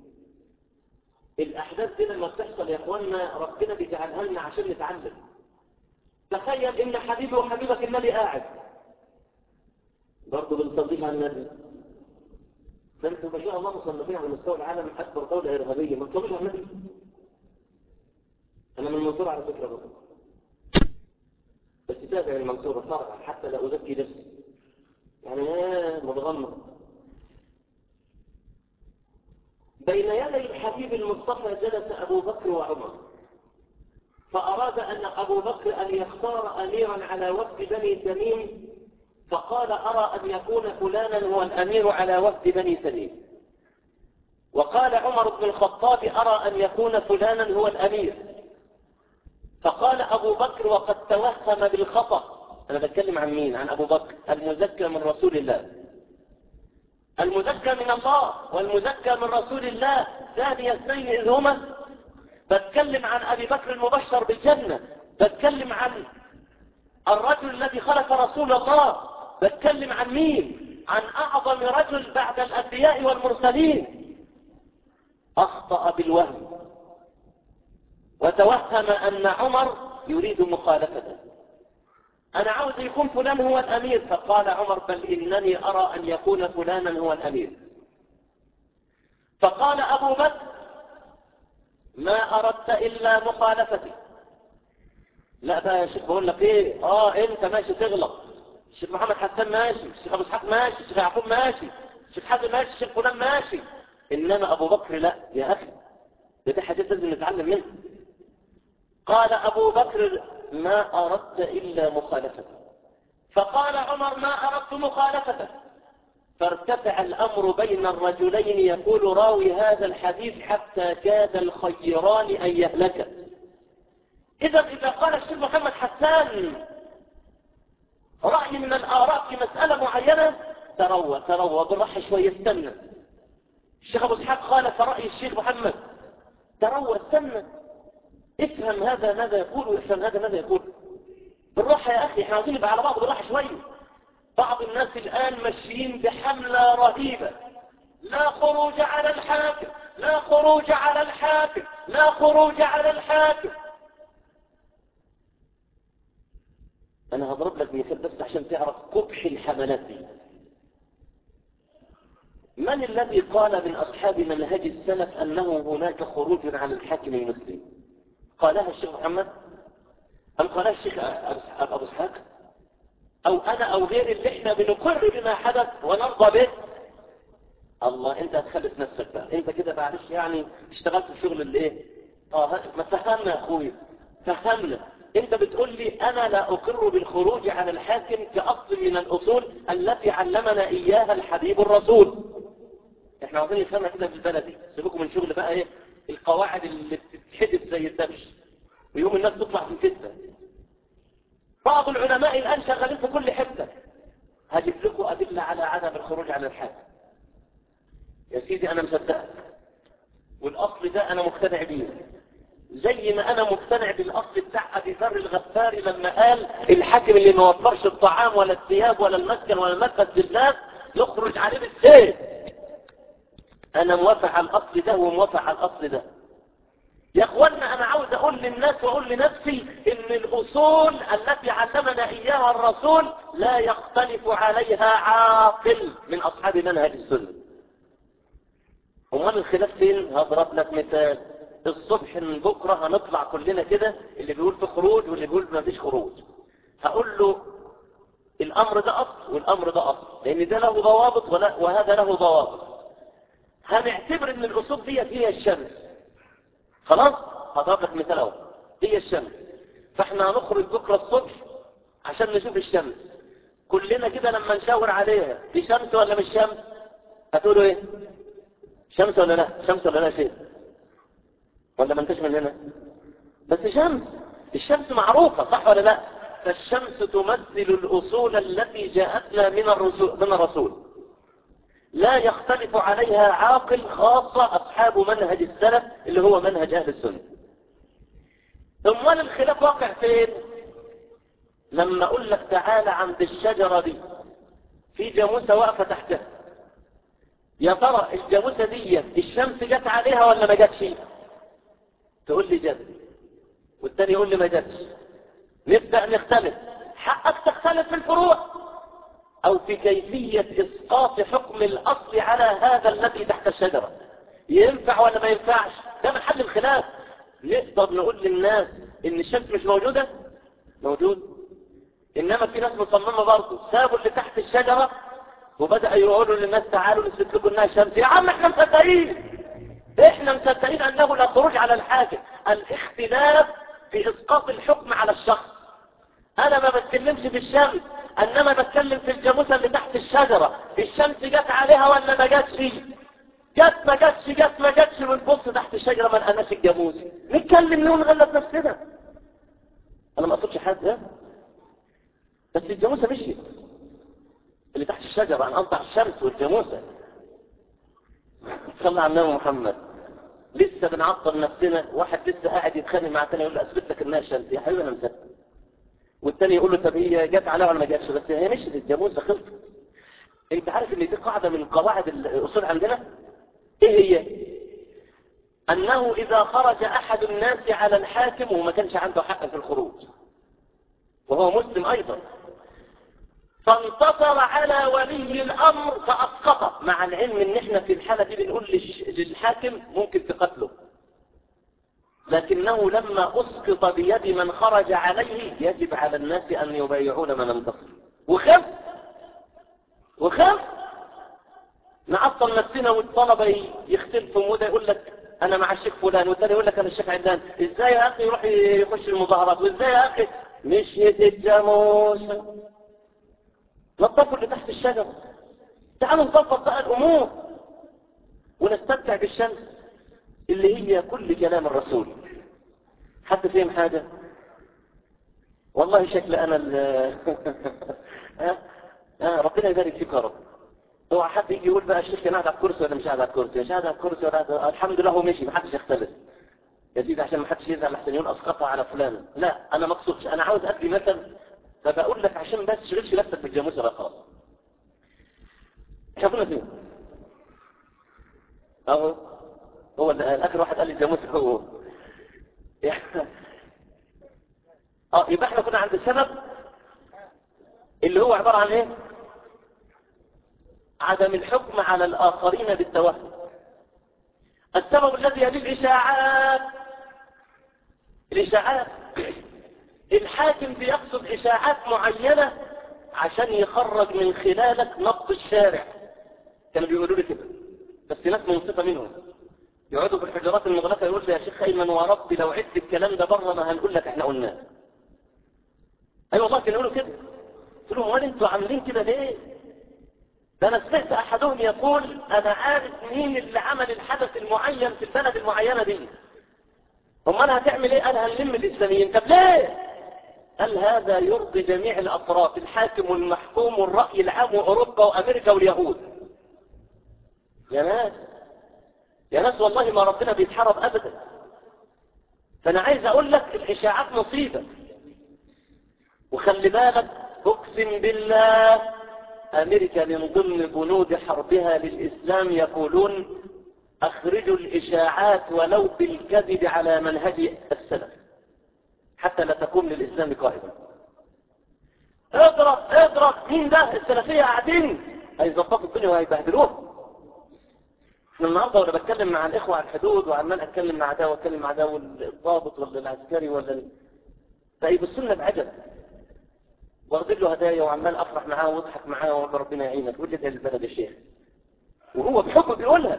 الاحداث دي لما بتحصل يا اخوانا ربنا بيجعلها لنا عشان نتعلم تخيل ان حبيبي وحبيبك النبي قاعد برضه بنصليش على النبي ده انتوا ما شاء الله مصنفين على مستوى العالم اكبر دوله ارهابيه ما تصلوش على النبي انا من المنصوره على فكره برضه بس تابع المنصوره فرعا حتى لا ازكي نفسي يعني ايه متغمض بين يدي الحبيب المصطفى جلس ابو بكر وعمر فأراد أن أبو بكر أن يختار أميرا على وفد بني تميم فقال أرى أن يكون فلانا هو الأمير على وفد بني تميم وقال عمر بن الخطاب أرى أن يكون فلانا هو الأمير فقال أبو بكر وقد توهم بالخطأ أنا بتكلم عن مين عن أبو بكر المزكى من رسول الله المزكى من الله والمزكى من رسول الله ثاني اثنين إذ هما بتكلم عن أبي بكر المبشر بالجنة بتكلم عن الرجل الذي خلف رسول الله بتكلم عن مين عن أعظم رجل بعد الأنبياء والمرسلين أخطأ بالوهم وتوهم أن عمر يريد مخالفته أنا عاوز يكون فلان هو الأمير فقال عمر بل إنني أرى أن يكون فلانا هو الأمير فقال أبو بكر ما أردت إلا مخالفتي لا بقى يا شيخ بقول لك ايه اه انت ماشي تغلط الشيخ محمد حسان ماشي الشيخ ابو اسحاق ماشي الشيخ يعقوب ماشي الشيخ حازم ماشي الشيخ فلان ماشي انما ابو بكر لا يا اخي ده دي حاجات لازم نتعلم منها قال ابو بكر ما اردت الا مخالفتي فقال عمر ما اردت مخالفتك فارتفع الأمر بين الرجلين يقول راوي هذا الحديث حتى كاد الخيران أن يهلك إذا إذا قال الشيخ محمد حسان رأي من الآراء في مسألة معينة تروى تروى بالراحة شوية استنى الشيخ أبو اسحاق خالف رأي الشيخ محمد تروى استنى افهم هذا ماذا يقول وافهم هذا ماذا يقول بالراحة يا أخي احنا عاوزين نبقى على بعض بالراحة شوية بعض الناس الآن ماشيين بحملة رهيبة لا خروج على الحاكم لا خروج على الحاكم لا خروج على الحاكم أنا هضرب لك مثال بس عشان تعرف قبح الحملات دي من الذي قال من أصحاب منهج السلف أنه هناك خروج على الحاكم المسلم قالها الشيخ محمد أم قالها الشيخ أبو اسحاق او انا او غير اللي احنا بنقر بما حدث ونرضى به الله انت هتخلف نفسك بقى انت كده معلش يعني اشتغلت في شغل الايه اه ما فهمنا يا اخوي فهمنا انت بتقول لي انا لا اقر بالخروج عن الحاكم كاصل من الاصول التي علمنا اياها الحبيب الرسول احنا عاوزين نفهمها كده بالبلدي سيبكم من شغل بقى ايه القواعد اللي بتتحدث زي الدبش ويوم الناس تطلع في فتنه بعض العلماء الآن شغالين في كل حتة هجيب لكم أدلة على عدم الخروج على الحاكم يا سيدي أنا مصدقك والأصل ده أنا مقتنع بيه زي ما أنا مقتنع بالأصل بتاع أبي ذر الغفاري لما قال الحاكم اللي ما وفرش الطعام ولا الثياب ولا المسكن ولا الملبس للناس يخرج عليه بالسيف أنا موافق على الأصل ده وموافق على الأصل ده يا اخوانا انا عاوز اقول للناس واقول لنفسي ان الاصول التي علمنا اياها الرسول لا يختلف عليها عاقل من اصحاب منهج السنه امال الخلاف فين هضرب لك مثال الصبح من بكره هنطلع كلنا كده اللي بيقول في خروج واللي بيقول ما فيش خروج هقول له الأمر ده أصل والأمر ده أصل لأن ده له ضوابط ولا وهذا له ضوابط هنعتبر ان الأصول دي هي الشمس خلاص هضرب لك مثال اهو هي الشمس فاحنا هنخرج بكرة الصبح عشان نشوف الشمس كلنا كده لما نشاور عليها دي شمس ولا مش شمس هتقولوا ايه شمس ولا لا شمس ولا لا شيء ولا ما انتش من هنا بس شمس الشمس معروفة صح ولا لا فالشمس تمثل الأصول التي جاءتنا من الرسول, من الرسول لا يختلف عليها عاقل خاصة أصحاب منهج السلف اللي هو منهج أهل السنة ثم الخلاف واقع فين لما أقول لك تعالى عند الشجرة دي في جاموسة واقفة تحتها يا ترى الجاموسة دي الشمس جت عليها ولا ما جاتش تقول لي جت والتاني يقول لي ما جاتش نبدأ نختلف حقك تختلف في الفروع أو في كيفية إسقاط حكم الأصل على هذا الذي تحت الشجرة ينفع ولا ما ينفعش ده محل الخلاف نقدر نقول للناس إن الشمس مش موجودة موجود إنما في ناس مصممة برضه سابوا اللي تحت الشجرة وبدأ يقولوا للناس تعالوا نثبت لكم انها شمس يا عم احنا مصدقين احنا مصدقين انه لا خروج على الحاكم الاختلاف في اسقاط الحكم على الشخص انا ما بتكلمش في الشمس انما بتكلم في الجاموسه اللي تحت الشجره الشمس جت عليها ولا ما جاتش جت ما جاتش جت ما جاتش ونبص تحت الشجره ما لقناش الجاموس نتكلم نقول نغلط نفسنا انا ما اقصدش حد ها بس الجاموسه مشيت اللي تحت الشجرة عن أنطع الشمس والجاموسة صلى على النبي محمد لسه بنعطل نفسنا واحد لسه قاعد يتخانق مع الثاني يقول له اثبت لك انها شمس يا حبيبي انا مصدق والثاني يقول له طب هي جت عليها ولا ما جاتش بس هي مشيت الجاموسه خلصت انت عارف ان دي قاعده من قواعد الاصول عندنا ايه هي انه اذا خرج احد الناس على الحاكم وما كانش عنده حق في الخروج وهو مسلم ايضا فانتصر على ولي الامر فاسقطه مع العلم ان احنا في الحالة دي بنقول للش... للحاكم ممكن تقتله لكنه لما اسقط بيد من خرج عليه يجب على الناس ان يبايعون من انتصر وخف وخف نعطل نفسنا والطلبة يختلفوا وده يقول لك انا مع الشيخ فلان والتاني يقول لك انا الشيخ عدان ازاي يا اخي يروح يخش المظاهرات وازاي يا اخي مشيت الجاموس نظفوا اللي تحت الشجرة تعالوا نظبط بقى الأمور ونستمتع بالشمس اللي هي كل كلام الرسول حد فهم حاجة والله شكل أنا ال ها ها ربنا يبارك فيك يا رب هو حد يجي يقول بقى الشيخ كان قاعد على الكرسي ولا مش قاعد على الكرسي مش قاعد على الكرسي ولا قاعد الحمد لله هو مشي ما حدش يختلف يا سيدي عشان ما حدش يزعل احسن يقول اسقطها على فلان لا انا ما اقصدش انا عاوز ادي مثل فبقول لك عشان بس تشغلش نفسك بالجاموسه بقى خلاص احنا كنا فين اهو هو الاخر واحد قال لي الجاموسه هو اه يبقى احنا كنا عند السبب اللي هو عباره عن ايه عدم الحكم على الاخرين بالتوهم السبب الذي يلي الاشاعات الاشاعات الحاكم بيقصد إشاعات معينة عشان يخرج من خلالك نبض الشارع كانوا بيقولوا لي كده بس ناس منصفة منهم يقعدوا في الحجرات المغلقة يقول لي يا شيخ أيمن وربي لو عدت الكلام ده بره ما هنقول لك احنا قلناه أي أيوة والله كانوا يقولوا كده قلت لهم وين انتوا عاملين كده ليه ده أنا سمعت أحدهم يقول أنا عارف مين اللي عمل الحدث المعين في البلد المعينة دي امال هتعمل ايه قال هنلم الإسلاميين طب ليه قال هذا يرضي جميع الأطراف الحاكم والمحكوم والرأي العام وأوروبا وأمريكا واليهود يا ناس يا ناس والله ما ربنا بيتحرم أبدا فأنا عايز أقول لك الإشاعات مصيبة وخلي بالك أقسم بالله أمريكا من ضمن بنود حربها للإسلام يقولون أخرجوا الإشاعات ولو بالكذب على منهج السلف حتى لا تكون للإسلام قائما اضرب اضرب مين ده السلفية قاعدين هيظبطوا الدنيا وهيبهدلوها احنا النهارده وانا بتكلم مع الاخوه عن الحدود وعمال اتكلم مع ده واتكلم مع ده والضابط ولا العسكري ولا ال... فيبصوا لنا بعجب واخد له هدايا وعمال افرح معاه واضحك معاه واقول ربنا يعينك يقول لي ده البلد يا شيخ وهو بحب بيقولها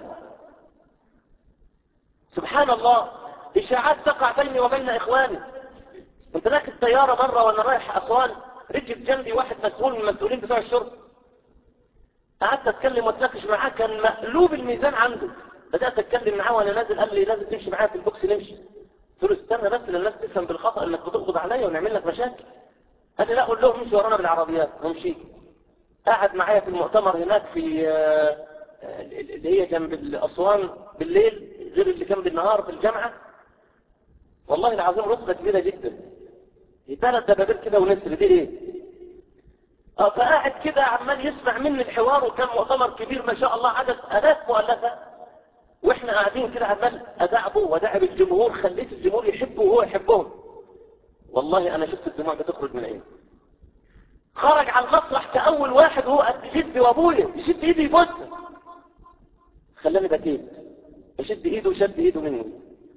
سبحان الله اشاعات تقع بيني وبين اخواني كنت راكب طياره مره وانا رايح اسوان ركب جنبي واحد مسؤول من المسؤولين بتوع الشرطه قعدت اتكلم واتناقش معاه كان مقلوب الميزان عنده بدات اتكلم معاه وانا نازل قال لي لازم تمشي معايا في البوكس نمشي قلت له استنى بس للناس تفهم بالخطا انك بتقبض عليا ونعمل لك مشاكل قال لي لا قول لهم امشي ورانا بالعربيات ومشيت قعد معايا في المؤتمر هناك في اللي هي جنب الاسوان بالليل غير اللي كان بالنهار في الجامعه والله العظيم رتبه كبيره جدا ثلاث دبابير كده ونسر دي ايه اه فقاعد كده عمال يسمع مني الحوار وكان مؤتمر كبير ما شاء الله عدد الاف مؤلفه واحنا قاعدين كده عمال ادعبه ودعب الجمهور خليت الجمهور يحبه وهو يحبهم والله انا شفت الدموع بتخرج من عيني خرج على المسرح كاول واحد وهو قد جدي وابويا يشد ايدي يبص خلاني بكيت يشد ايده وشد ايده مني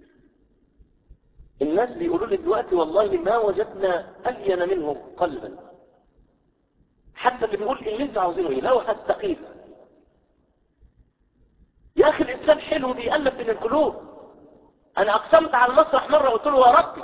الناس بيقولوا لي دلوقتي والله ما وجدنا الين منهم قلبا حتى اللي بيقول اللي انتوا عاوزينه ايه لو هستقيم يا اخي الاسلام حلو بيقلب بين القلوب انا اقسمت على المسرح مره قلت له يا ربي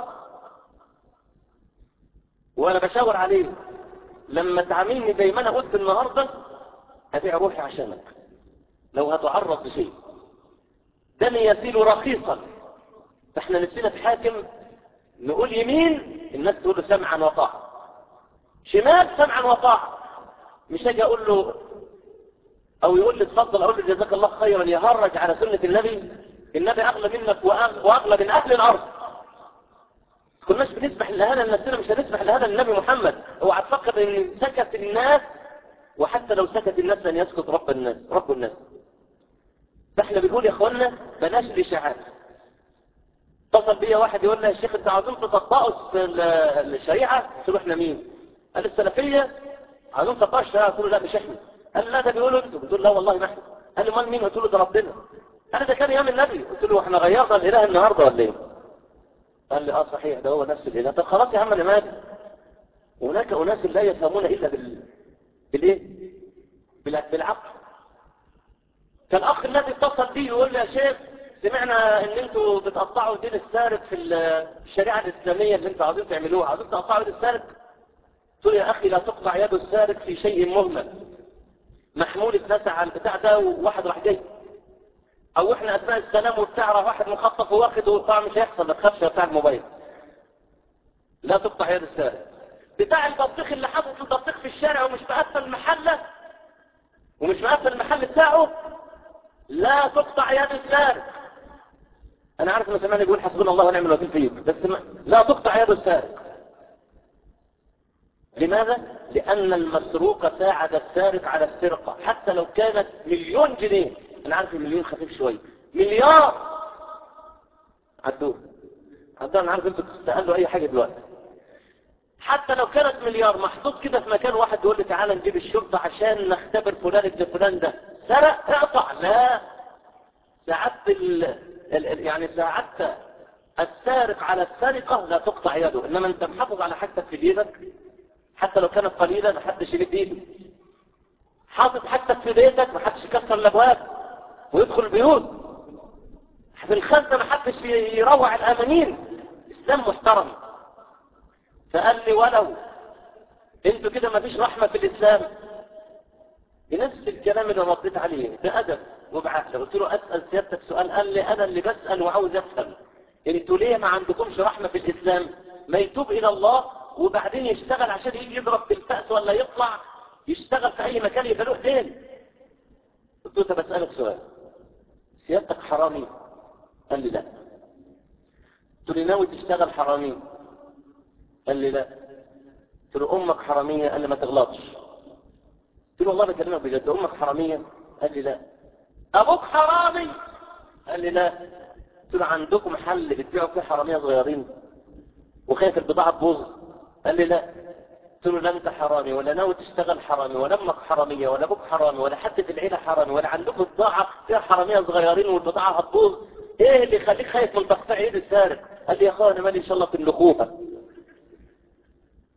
وانا بشاور عليه لما تعاملني زي ما انا قلت النهارده ابيع روحي عشانك لو هتعرض لشيء دمي يسيل رخيصا فاحنا نفسنا في حاكم نقول يمين الناس تقول له سمعا وطاعه شمال سمعا وطاعه مش اجي اقول له او يقول لي اتفضل اقول له جزاك الله خيرا يهرج على سنه النبي النبي اغلى منك واغلى من اهل الارض كناش بنسبح الاهانه لنفسنا مش هنسبح الاهانه للنبي محمد اوعى تفكر ان سكت الناس وحتى لو سكت الناس لن يسكت رب الناس رب الناس فاحنا بنقول يا اخوانا بلاش الاشاعات اتصل بيا واحد يقول لي يا شيخ انت عاوزين تطبقوا الشريعه قلت له احنا مين قال السلفيه عاوزين تطبقوا الشريعه قلت له لا مش احنا قال لا ده بيقولوا انتوا قلت له لا والله ما احنا قال لي امال مين قلت له ده ربنا قال ده كان ايام النبي قلت له احنا غيرنا الاله النهارده ولا ايه قال لي اه صحيح ده هو نفس الاله طب خلاص يا عم انا مالي هناك اناس لا يفهمون الا بال بالايه بالعقل فالاخ الذي اتصل بي يقول لي يا شيخ سمعنا ان انتوا بتقطعوا دين السارق في الشريعه الاسلاميه اللي انتوا عاوزين تعملوها عاوزين تقطعوا يد السارق قلت له يا اخي لا تقطع يد السارق في شيء مهمل محمول اتنسى على البتاع ده وواحد راح جاي او احنا اثناء السلام وبتاع راح واحد مخطف وواخد وبتاع مش هيحصل ما تخافش بتاع الموبايل لا تقطع يد السارق بتاع البطيخ اللي حاطط البطيخ في الشارع ومش مقفل المحله ومش مقفل المحل بتاعه لا تقطع يد السارق انا عارف انه سمعني بيقول حسبنا الله ونعم الوكيل فيك بس ما لا تقطع يد السارق لماذا؟ لأن المسروق ساعد السارق على السرقة حتى لو كانت مليون جنيه أنا عارف المليون خفيف شوي مليار عدوه عدوه أنا عارف أنتوا تستقلوا أي حاجة دلوقتي حتى لو كانت مليار محطوط كده في مكان واحد يقول لي تعالى نجيب الشرطة عشان نختبر فلان ابن فلان ده سرق اقطع لا ساعدت ال... ال... يعني ساعدت السارق على السرقة لا تقطع يده إنما أنت محافظ على حاجتك في جيبك حتى لو كانت قليلة ما حدش يمد ايده حاطط حاجتك في بيتك ما حدش يكسر الابواب ويدخل البيوت في الخزنة ما حدش يروع الامانين اسلام محترم فقال لي ولو انتوا كده ما فيش رحمة في الاسلام بنفس الكلام اللي رديت عليه بأدب وبعقل قلت له اسأل سيادتك سؤال قال لي انا اللي بسأل وعاوز افهم انتوا ليه ما عندكمش رحمة في الاسلام ما يتوب الى الله وبعدين يشتغل عشان يجي يضرب بالفأس ولا يطلع يشتغل في أي مكان يبقى له دين قلت له طب أسألك سؤال سيادتك حرامي قال لي لا قلت له ناوي تشتغل حرامي قال لي لا قلت له أمك حرامية قال لي ما تغلطش قلت له والله بكلمك بجد أمك حرامية قال لي لا أبوك حرامي قال لي لا قلت له عندكم محل بتبيعوا فيه حرامية صغيرين وخايف البضاعة تبوظ قال لي لا قلت له لا انت حرامي ولا ناوي تشتغل حرامي ولا امك حراميه ولا ابوك حرامي ولا حد في العيله حرامي ولا عندكم بضاعه فيها حراميه صغيرين والبضاعه هتبوظ ايه اللي يخليك خايف من تقطيع ايد السارق قال لي يا اخويا انا مالي ان شاء الله تملكوها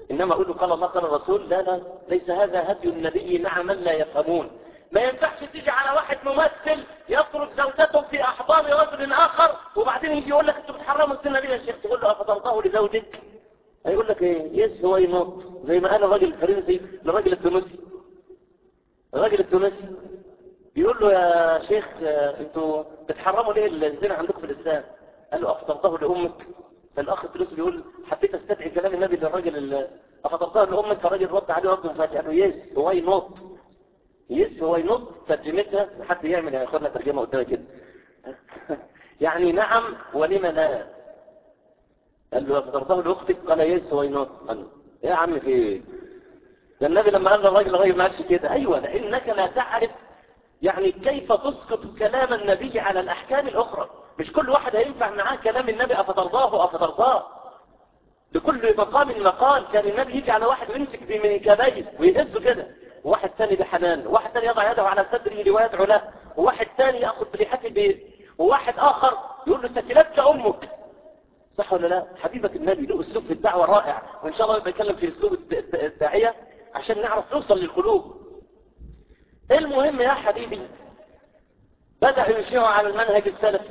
إنما أقول له قال الله قال الرسول لا لا ليس هذا هدي النبي مع من لا يفهمون ما ينفعش تيجي على واحد ممثل يترك زوجته في أحضان رجل آخر وبعدين يجي يقول لك أنتوا بتحرموا السنة دي يا شيخ تقول له أفضلته لزوجك هيقول لك ايه يس هو ينط زي ما قال الراجل الفرنسي للراجل التونسي الراجل التونسي بيقول له يا شيخ انتوا بتحرموا ليه الزنا عندكم في الاسلام قال له افطرته لامك فالاخ التونسي بيقول حبيت استدعي كلام النبي للراجل افطرته لامك فالراجل رد عليه رد مفاجئ قال له يس هو ينط يس هو ينط ترجمتها حد يعمل يعني ياخدنا ترجمه قدامي كده يعني نعم ولم لا قال له فطرته لاختك قال يس هو ينط قال له يا عم في ايه ده النبي لما قال للراجل الراجل ما قالش كده ايوه لانك لا تعرف يعني كيف تسقط كلام النبي على الأحكام الأخرى مش كل واحد هينفع معاه كلام النبي أفترضاه أفترضاه لكل مقام مقال كان النبي يجي على واحد ويمسك بمنكبيه ويهزه كده وواحد ثاني بحنان وواحد ثاني يضع يده على صدره لويدعو له وواحد ثاني يأخذ بريحته بيه وواحد آخر يقول له سكلتك أمك صح ولا لا حبيبك النبي له أسلوب في الدعوة رائع وإن شاء الله بيتكلم في أسلوب الداعية عشان نعرف نوصل للقلوب المهم يا حبيبي بدأ يشيعوا على المنهج السلفي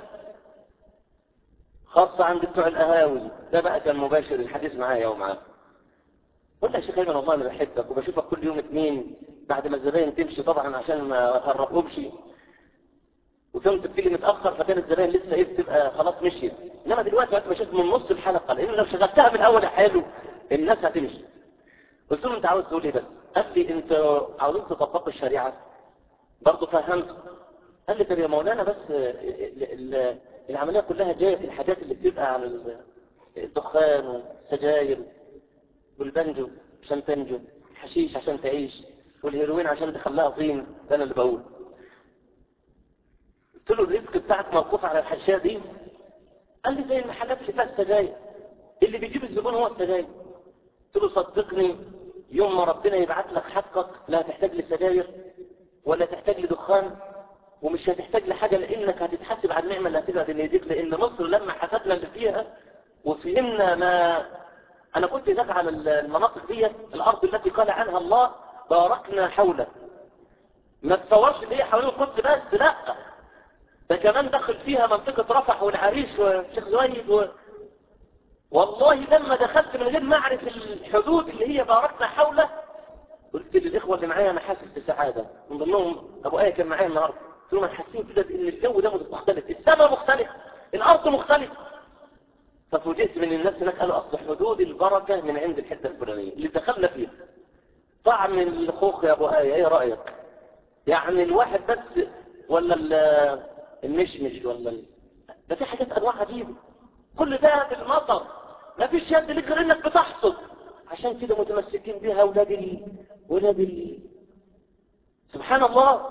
خاصة عند بتوع القهاوي ده بقى كان مباشر الحديث معايا ومعاه قلت يا شيخ ايمن والله انا بحبك وبشوفك كل يوم اتنين بعد ما الزباين تمشي طبعا عشان ما اهربهمش وكنت بتيجي متاخر فكان الزباين لسه ايه بتبقى خلاص مشيت انما دلوقتي وقت بشوف من نص الحلقه لان لو شغلتها من الاول يا حلو الناس هتمشي قلت له انت عاوز تقول ايه بس قال لي انت عاوزين تطبقوا الشريعه برضه فهمته قال لي طب يا مولانا بس العملية كلها جاية في الحاجات اللي بتبقى على الدخان والسجاير والبنجو عشان تنجو الحشيش عشان تعيش والهيروين عشان تخليها طين ده انا اللي بقول قلت له الرزق بتاعك موقوف على الحشيه دي قال لي زي المحلات اللي فيها السجاير اللي بيجيب الزبون هو السجاير قلت له صدقني يوم ما ربنا يبعت لك حقك لا تحتاج للسجاير ولا تحتاج لدخان ومش هتحتاج لحاجة لانك هتتحاسب على النعمة اللي هتبقى بين يديك لان مصر لما حسبنا اللي فيها وفهمنا ما انا كنت هناك على المناطق دي الارض التي قال عنها الله باركنا حوله ما تصورش ان هي حوالين القدس بس لا ده كمان دخل فيها منطقة رفح والعريش والشيخ زويد و... والله لما دخلت من غير ما اعرف الحدود اللي هي باركنا حوله قلت للاخوه اللي معايا انا حاسس بسعاده من ضمنهم ابو ايه كان معايا النهارده قلت لهم انا حاسين كده بان الجو ده مختلف السماء مختلف الارض مختلفه ففوجئت من الناس هناك قالوا اصل حدود البركه من عند الحته الفلانيه اللي دخلنا فيها طعم الخوخ يا ابو ايه ايه رايك يعني الواحد بس ولا المشمش ولا ال... ده في حاجات انواع عجيبه كل ده بالمطر ما فيش يد لك غير انك بتحصد عشان كده متمسكين بها اولاد ال... ولاد ال... سبحان الله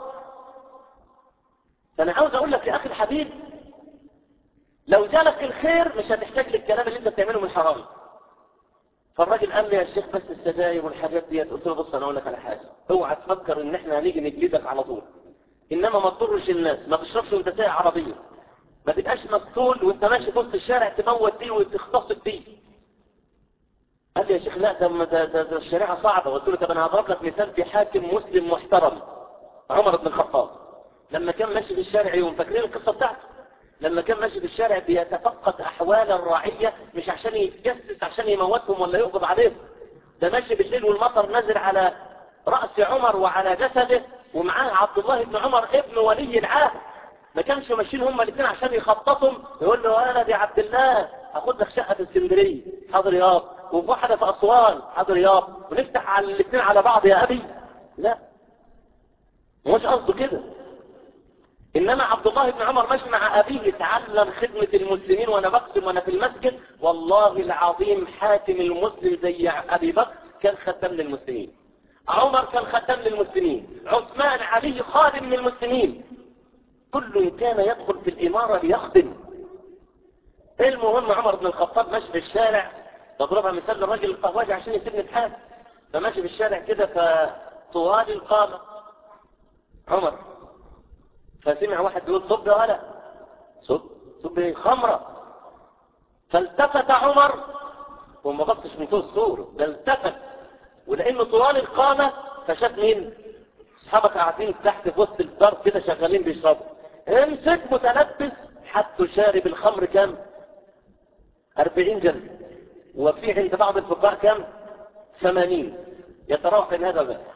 فانا عاوز اقول لك يا اخي الحبيب لو جالك الخير مش هتحتاج للكلام اللي انت بتعمله من حرام فالراجل قال لي يا شيخ بس السجاير والحاجات ديت قلت له بص انا اقول لك على حاجه اوعى تفكر ان احنا هنيجي نجلدك على طول انما ما تضرش الناس ما تشربش وانت سايق عربيه ما تبقاش مسطول وانت ماشي في وسط الشارع تموت دي وتختصب دي قال لي يا شيخ لا ده, ده, ده, ده الشريعه صعبه قلت له طب انا هضرب لك مثال بحاكم مسلم محترم عمر بن الخطاب لما كان ماشي في الشارع يوم فاكرين القصه بتاعته لما كان ماشي في الشارع بيتفقد احوال الرعيه مش عشان يتجسس عشان يموتهم ولا يقبض عليهم ده ماشي بالليل والمطر نازل على راس عمر وعلى جسده ومعاه عبد الله بن عمر ابن ولي العهد ما كانش ماشيين هما الاثنين عشان يخططهم يقول له ولد يا عبد الله هاخد لك شقه في اسكندريه حاضر ياب وفي واحده في اسوان حاضر ياب ونفتح على الاثنين على بعض يا ابي لا مش قصده كده إنما عبد الله بن عمر ماشي مع أبيه يتعلم خدمة المسلمين وأنا بقسم وأنا في المسجد والله العظيم حاكم المسلم زي أبي بكر كان خدام للمسلمين عمر كان خدام للمسلمين عثمان علي خادم للمسلمين كل كان يدخل في الإمارة ليخدم المهم عمر بن الخطاب ماشي في الشارع تضربها مثال للراجل القهواجي عشان يسيبني بحال فماشي في الشارع كده فطوال القامة عمر فسمع واحد بيقول صب يا ولا صب صب ايه خمرة فالتفت عمر هو ما بصش من فوق السور ده التفت ولانه طوال القامة فشاف مين اصحابك قاعدين تحت في وسط الدار كده شغالين بيشربوا امسك متلبس حتى شارب الخمر كام 40 جلد وفي عند بعض الفقهاء كام 80 يتراوح بين هذا وذاك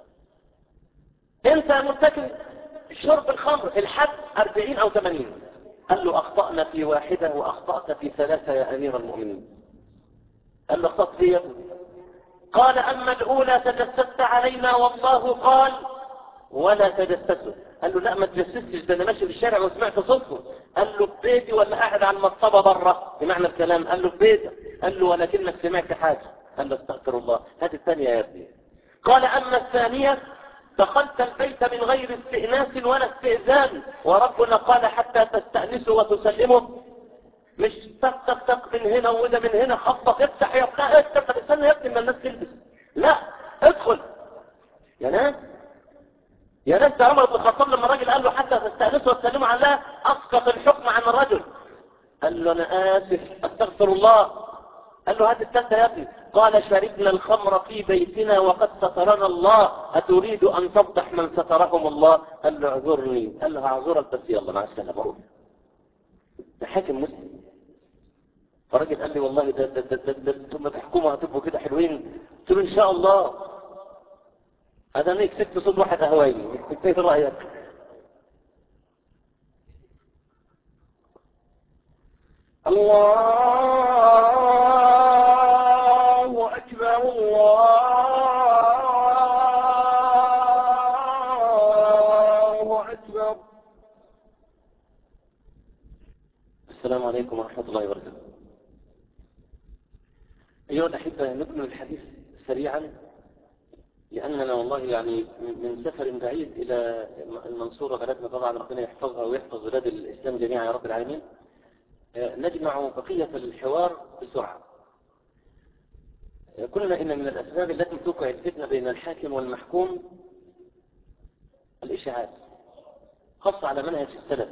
انت مرتكب شرب الخمر الحد 40 او 80 قال له اخطأنا في واحدة واخطأت في ثلاثة يا امير المؤمنين قال له اخطأت في قال اما الاولى تجسست علينا والله قال ولا تجسسوا قال له لا ما تجسستش ده انا ماشي في الشارع وسمعت صوتكم قال له في بيتي ولا قاعد على المصطبه بره بمعنى الكلام قال له في بيتك قال له ولكنك سمعت حاجه قال له استغفر الله هات الثانيه يا ابني قال اما الثانيه دخلت البيت من غير استئناس ولا استئذان وربنا قال حتى تستأنسوا وتسلموا مش تك تك تك من هنا وده من هنا خطك افتح يا ابنها افتح استنى يا ابني ما الناس تلبس لا ادخل يا ناس يا ناس ده عمر بن الخطاب لما الراجل قال له حتى تستأنسوا وتسلموا على الله اسقط الحكم عن الرجل قال له انا اسف استغفر الله قال له هات الثالثه يا ابني قال شربنا الخمر في بيتنا وقد سترنا الله أتريد أن تفضح من سترهم الله قال له اعذرني قال له اعذرك بس يلا مع السلامة روح ده حاكم مسلم فراجل قال لي والله ده ده ده ده, ده انتم تحكموا هتبقوا كده حلوين قلت له ان شاء الله هذا انا كسبت صوت واحد هوايني ايه رايك الله أكبر الله أكبر السلام عليكم ورحمة الله وبركاته أيها الأحبة نكمل الحديث سريعا لأننا والله يعني من سفر بعيد إلى المنصورة بلدنا طبعا ربنا يحفظها ويحفظ بلاد الإسلام جميعا يا رب العالمين نجمع بقية الحوار بسرعة قلنا إن من الأسباب التي توقع الفتنة بين الحاكم والمحكوم الإشاعات خاصة على منهج السلف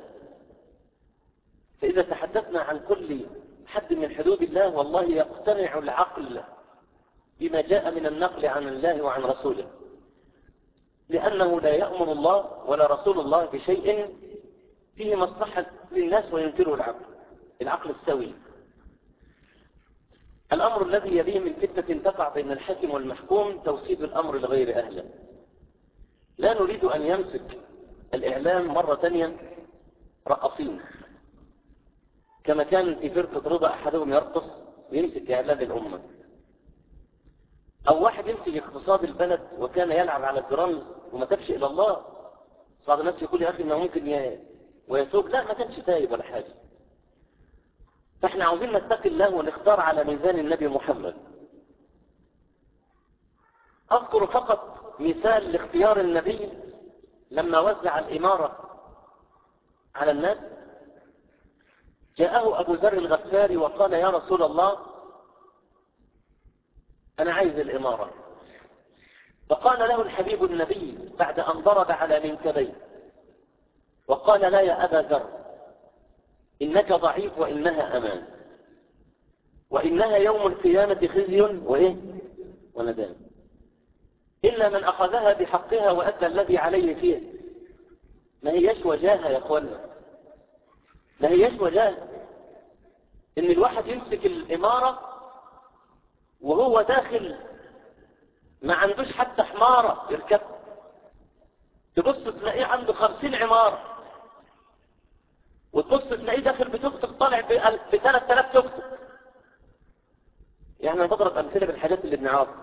فإذا تحدثنا عن كل حد من حدود الله والله يقتنع العقل بما جاء من النقل عن الله وعن رسوله لأنه لا يأمر الله ولا رسول الله بشيء فيه مصلحة للناس وينكره العقل العقل السوي الأمر الذي يليه من فتنة تقع بين الحاكم والمحكوم توسيد الأمر لغير أهله لا نريد أن يمسك الإعلام مرة تانية رقصين كما كان في فرقة رضا أحدهم يرقص ويمسك إعلام الأمة أو واحد يمسك اقتصاد البلد وكان يلعب على الدرامز وما تبشي إلى الله بعض الناس يقول يا أخي إنه ممكن ي... ويتوب لا ما كانش تايب ولا حاجة فاحنا عاوزين نتقي الله ونختار على ميزان النبي محمد أذكر فقط مثال لاختيار النبي لما وزع الإمارة على الناس جاءه أبو ذر الغفاري وقال يا رسول الله أنا عايز الإمارة فقال له الحبيب النبي بعد أن ضرب على منكبيه وقال لا يا أبا ذر إنك ضعيف وإنها أمان وإنها يوم القيامة خزي وإيه وندام إلا من أخذها بحقها وأدى الذي عليه فيها ما هيش وجاهة يا أخوانا ما هيش وجاهة إن الواحد يمسك الإمارة وهو داخل ما عندوش حتى حمارة يركب تبص تلاقيه عنده خمسين عمارة وتبص تلاقيه داخل بتوك توك طالع ب 3000 توك توك يعني انا بضرب امثله بالحاجات اللي بنعرفها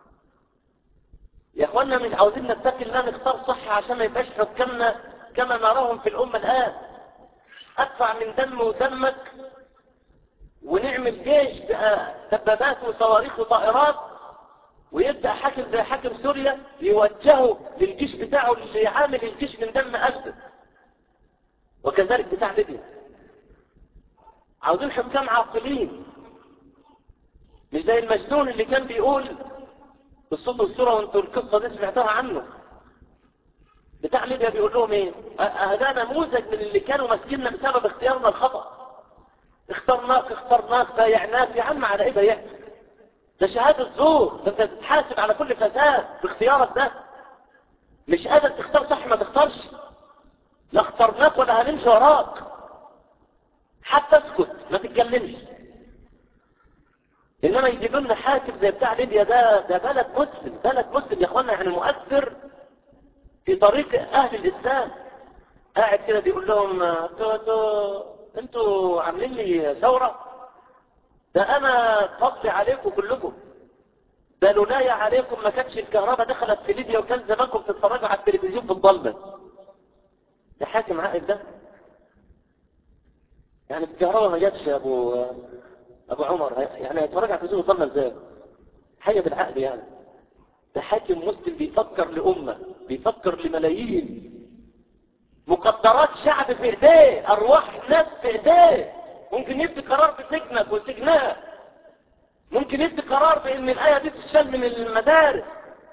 يا اخوانا مش عاوزين نتقي الله نختار صح عشان ما يبقاش حكامنا كما نراهم في الامه الان ادفع من دم ودمك ونعمل جيش دبابات وصواريخ وطائرات ويبدأ حاكم زي حاكم سوريا يوجهه للجيش بتاعه اللي عامل الجيش من دم قلبه وكذلك بتاع ليبيا عاوزين حكام عاقلين مش زي المجنون اللي كان بيقول بالصوت والصورة وانتوا القصة دي سمعتوها عنه بتاع ليبيا بيقول لهم ايه هذا نموذج من اللي كانوا ماسكيننا بسبب اختيارنا الخطأ اخترناك اخترناك بايعناك يا عم على ايه بايعت ده شهادة زور ده انت تتحاسب على كل فساد باختيارك ده مش قادر تختار صح ما تختارش لا اخترناك ولا هنمشي وراك حتى اسكت ما تتكلمش انما يجيبوا لنا حاكم زي بتاع ليبيا ده ده بلد مسلم بلد مسلم يا اخوانا يعني مؤثر في طريق اهل الاسلام قاعد كده بيقول لهم انتوا انتوا انتوا عاملين لي ثوره ده انا فضلي عليكم كلكم ده لولايا عليكم ما كانتش الكهرباء دخلت في ليبيا وكان زمانكم تتفرجوا على التلفزيون في الضلمه ده حاكم عاقل ده يعني الكهرباء ما جاتش يا ابو ابو عمر يعني هيتفرج على التلفزيون في الضلمه ازاي حي بالعقل يعني ده حاكم مسلم بيفكر لامه بيفكر لملايين مقدرات شعب في ايديه ارواح ناس في ايديه ممكن يدي قرار بسجنك وسجنها ممكن يدي قرار بان الايه دي تتشال من المدارس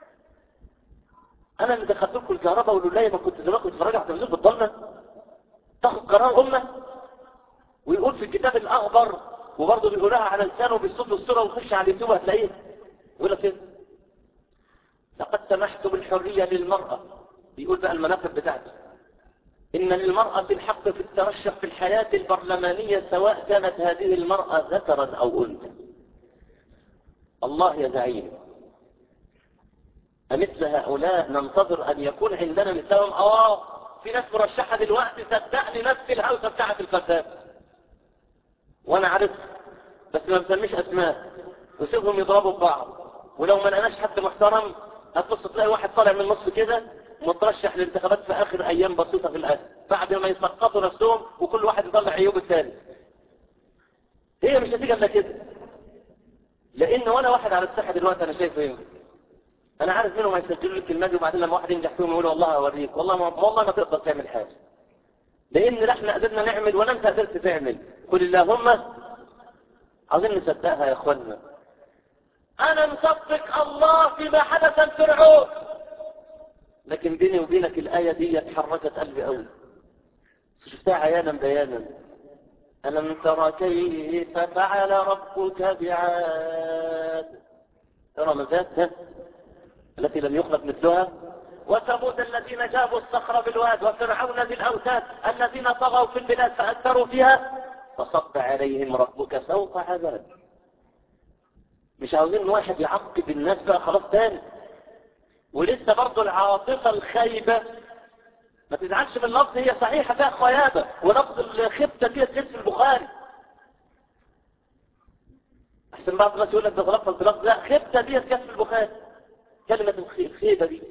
انا اللي دخلت لكم الكهرباء والولايه ما كنت زمانكم بتتفرجوا على التلفزيون بالضلمه تاخد قرار امه ويقول في الكتاب الاخضر وبرضه بيقولها على لسانه بالصوت والصوره ويخش على اليوتيوب هتلاقيه يقول لك ايه لقد سمحت بالحريه للمراه بيقول بقى المناقب بتاعته إن للمرأة الحق في الترشح في الحياة البرلمانية سواء كانت هذه المرأة ذكرا أو أنثى الله يا زعيم أمثل هؤلاء ننتظر أن يكون عندنا مثلهم آه في ناس مرشحة دلوقتي صدقني نفس الهوسة بتاعت الكذاب وأنا عارف بس ما بسميش أسماء وسيبهم يضربوا ببعض ولو ما لقناش حد محترم هتبص تلاقي واحد طالع من النص كده مترشح للانتخابات في آخر أيام بسيطة في الآخر بعد ما يسقطوا نفسهم وكل واحد يطلع عيوب الثاني هي مش هتيجي الا كده لأن وأنا واحد على الساحة دلوقتي أنا شايفه ينجح أنا عارف منهم هيسجلوا لي الكلمة دي وبعدين لما واحد ينجح فيهم يقول والله أوريك والله ما والله ما تقدر تعمل حاجة لأن لا احنا قدرنا نعمل ولا أنت قدرت تعمل قل اللهم عاوزين نصدقها يا اخوانا أنا مصدق الله فيما حدث لفرعون لكن بيني وبينك الآية دي اتحركت قلبي قوي شفتها عيانا بيانا ألم ترى كيف فعل ربك بعاد ترى مزات التي لم يخلق مثلها وثمود الذين جابوا الصخر بالواد وفرعون ذي الأوتاد الذين طغوا في البلاد فأكثروا فيها فصب عليهم ربك سوط عذاب مش عاوزين واحد يعقب الناس بقى خلاص تاني ولسه برضه العاطفة الخايبة ما تزعلش من اللفظ هي صحيحة فيها خيابة ولفظ الخبتة دي تجد في البخاري أحسن بعض الناس يقول لك ده تلفظ بلفظ لا خبتة دي جت في البخاري كلمة الخيبة دي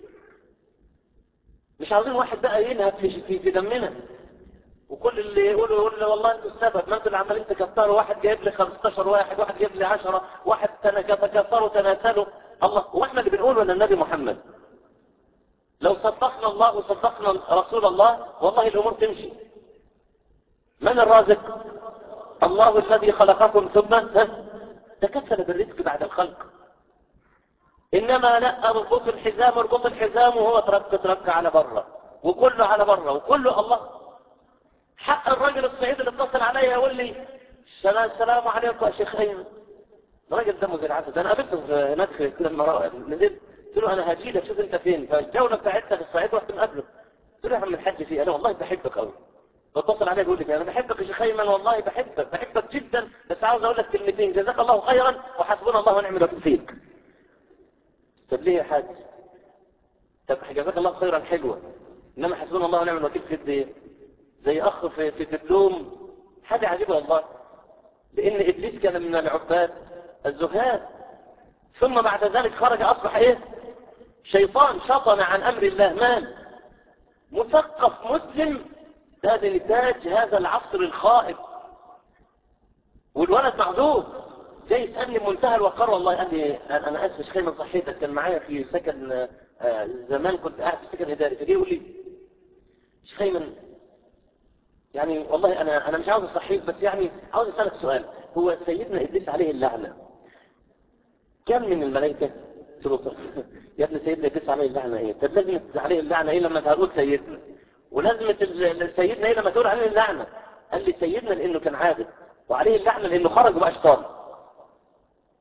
مش عاوزين واحد بقى ينهب في, في, في دمنا وكل اللي يقولوا يقول لي والله انتوا السبب ما انتوا اللي عمالين تكتروا واحد جايب لي 15 واحد واحد جايب لي 10 واحد تكاثروا تناسلوا الله واحنا اللي بنقول ولا النبي محمد لو صدقنا الله وصدقنا رسول الله والله الامور تمشي من الرازق الله الذي خلقكم ثم تكفل بالرزق بعد الخلق انما لا اربط الحزام اربط الحزام وهو ترك ترك على بره وكله على بره وكله الله حق الراجل الصعيد اللي اتصل عليا يقول لي السلام عليكم يا شيخ ايمن الراجل ده زي العسل ده انا قابلته في هناك في كل المرأة نزلت قلت له انا هاجي لك شوف انت فين فالجوله بتاعتنا في الصعيد رحت مقابله قلت له يا عم الحاج فيه انا والله بحبك قوي بتصل عليه بيقول لي انا بحبك يا شيخ ايمن والله بحبك بحبك جدا بس عاوز اقول لك كلمتين جزاك الله خيرا وحسبنا الله ونعم الوكيل فيك طب ليه يا حاج طب جزاك الله خيرا حلوه انما حسبنا الله ونعم الوكيل فيك دي زي اخ في في الدبلوم حاجه عجيبه والله لان ابليس كان من العباد الزهاد ثم بعد ذلك خرج اصبح ايه شيطان شطن عن امر الله مال مثقف مسلم ده نتاج هذا العصر الخائف والولد معذور جاي يسألني منتهى الوقار والله قال لي انا اسف شيخ من صحيتك كان معايا في سكن زمان كنت قاعد في سكن اداري فجاي يقول لي شيخ ايمن يعني والله انا انا مش عاوز اصحيك بس يعني عاوز اسالك سؤال هو سيدنا ابليس عليه اللعنه كم من الملائكه قلت له يا ابن سيدنا ابليس عليه اللعنه ايه طب لازم عليه اللعنه ايه لما تقول سيدنا ولازمه سيدنا ايه لما تقول عليه اللعنه قال لي سيدنا لانه كان عابد وعليه اللعنه لانه خرج وبقى شيطان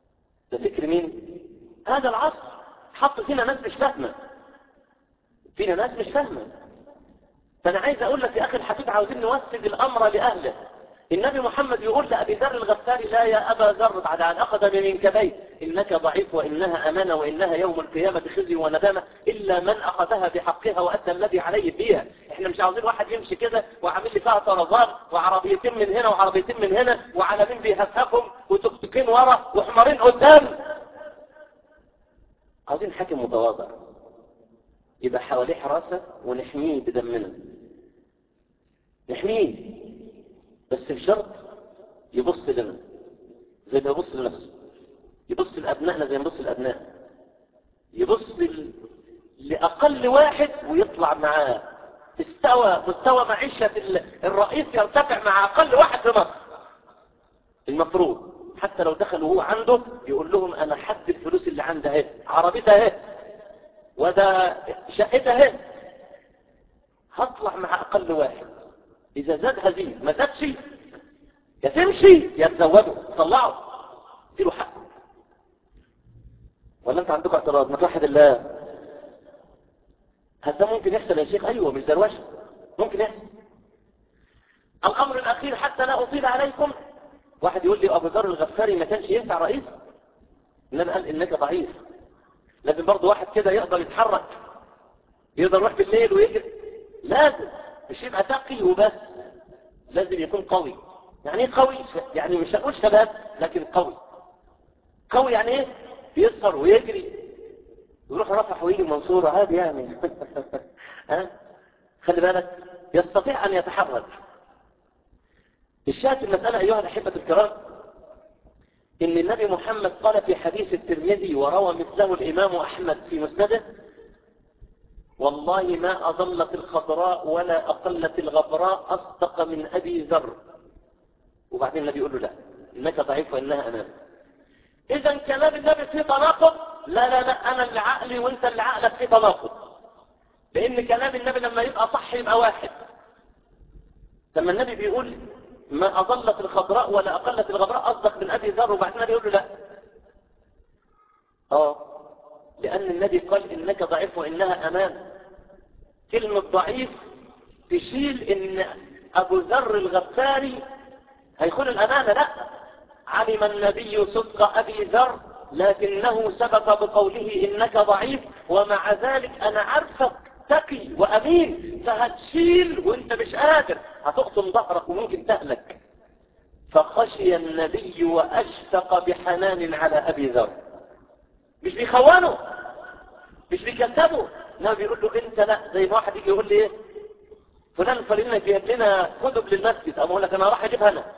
ده فكر مين هذا العصر حط فينا ناس مش فاهمة فينا ناس مش فاهمة فأنا عايز أقول لك يا أخي الحبيب عاوزين نوسد الأمر لأهله النبي محمد يقول لأبي ذر الغفاري لا يا أبا ذر بعد أن أخذ بمنكبيه إنك ضعيف وإنها أمانة وإنها يوم القيامة خزي وندامة إلا من أخذها بحقها وأدى الذي عليه فيها إحنا مش عاوزين واحد يمشي كده وعامل لي فيها طرزان وعربيتين من هنا وعربيتين من هنا وعلمين بيهففهم وتكتكين ورا وحمارين قدام عاوزين حاكم متواضع يبقى حواليه حراسة ونحميه بدمنا نحميه بس بشرط يبص لنا زي ما يبص لنفسه يبص لأبنائنا زي ما يبص لأبناء يبص ل... لأقل واحد ويطلع معاه استوى مستوى معيشة الرئيس يرتفع مع أقل واحد في مصر المفروض حتى لو دخل وهو عنده يقول لهم أنا حد الفلوس اللي عنده اهي عربيتها اهي وده شقتها اهي هطلع مع أقل واحد إذا زاد هزيد ما زادش يا تمشي يا تزوده طلعه اديله حقه ولا انت عندكم اعتراض ما توحد الله هل ده ممكن يحصل يا شيخ ايوه مش دروشه ممكن يحصل الامر الاخير حتى لا اطيل عليكم واحد يقول لي ابو ذر الغفاري ما كانش ينفع رئيس انما قال انك ضعيف لازم برضه واحد كده يقدر يتحرك يقدر يروح بالليل ويجري لازم مش يبقى تقي وبس لازم يكون قوي يعني ايه قوي يعني مش هقول شباب لكن قوي قوي يعني ايه بيسهر ويجري ويروح رفح ويجي المنصورة عادي يعني ها خلي بالك يستطيع ان يتحرك الشاهد في المسألة أيها الأحبة الكرام إن النبي محمد قال في حديث الترمذي وروى مثله الإمام أحمد في مسنده والله ما أضلت الخضراء ولا أقلت الغبراء أصدق من أبي ذر وبعدين النبي يقول له لا إنك ضعيف وإنها أمام إذا كلام النبي فيه تناقض لا لا لا أنا اللي عقلي وإنت اللي عقلك فيه تناقض لأن كلام النبي لما يبقى صح يبقى واحد لما النبي بيقول ما أضلت الخضراء ولا أقلت الغبراء أصدق من أبي ذر وبعدين النبي يقول له لا آه لأن النبي قال إنك ضعيف وإنها أمان كلمة ضعيف تشيل إن أبو ذر الغفاري هيخون الأمانة لا علم النبي صدق أبي ذر لكنه سبق بقوله إنك ضعيف ومع ذلك أنا عارفك تقي وأمين فهتشيل وانت مش قادر هتقطم ظهرك وممكن تهلك فخشي النبي وأشفق بحنان على أبي ذر مش بيخونه مش بيكذبه انما بيقول له انت لا زي ما واحد يجي يقول لي ايه فلان فلان جايب لنا كتب للمسجد اما اقول لك انا راح اجيبها انا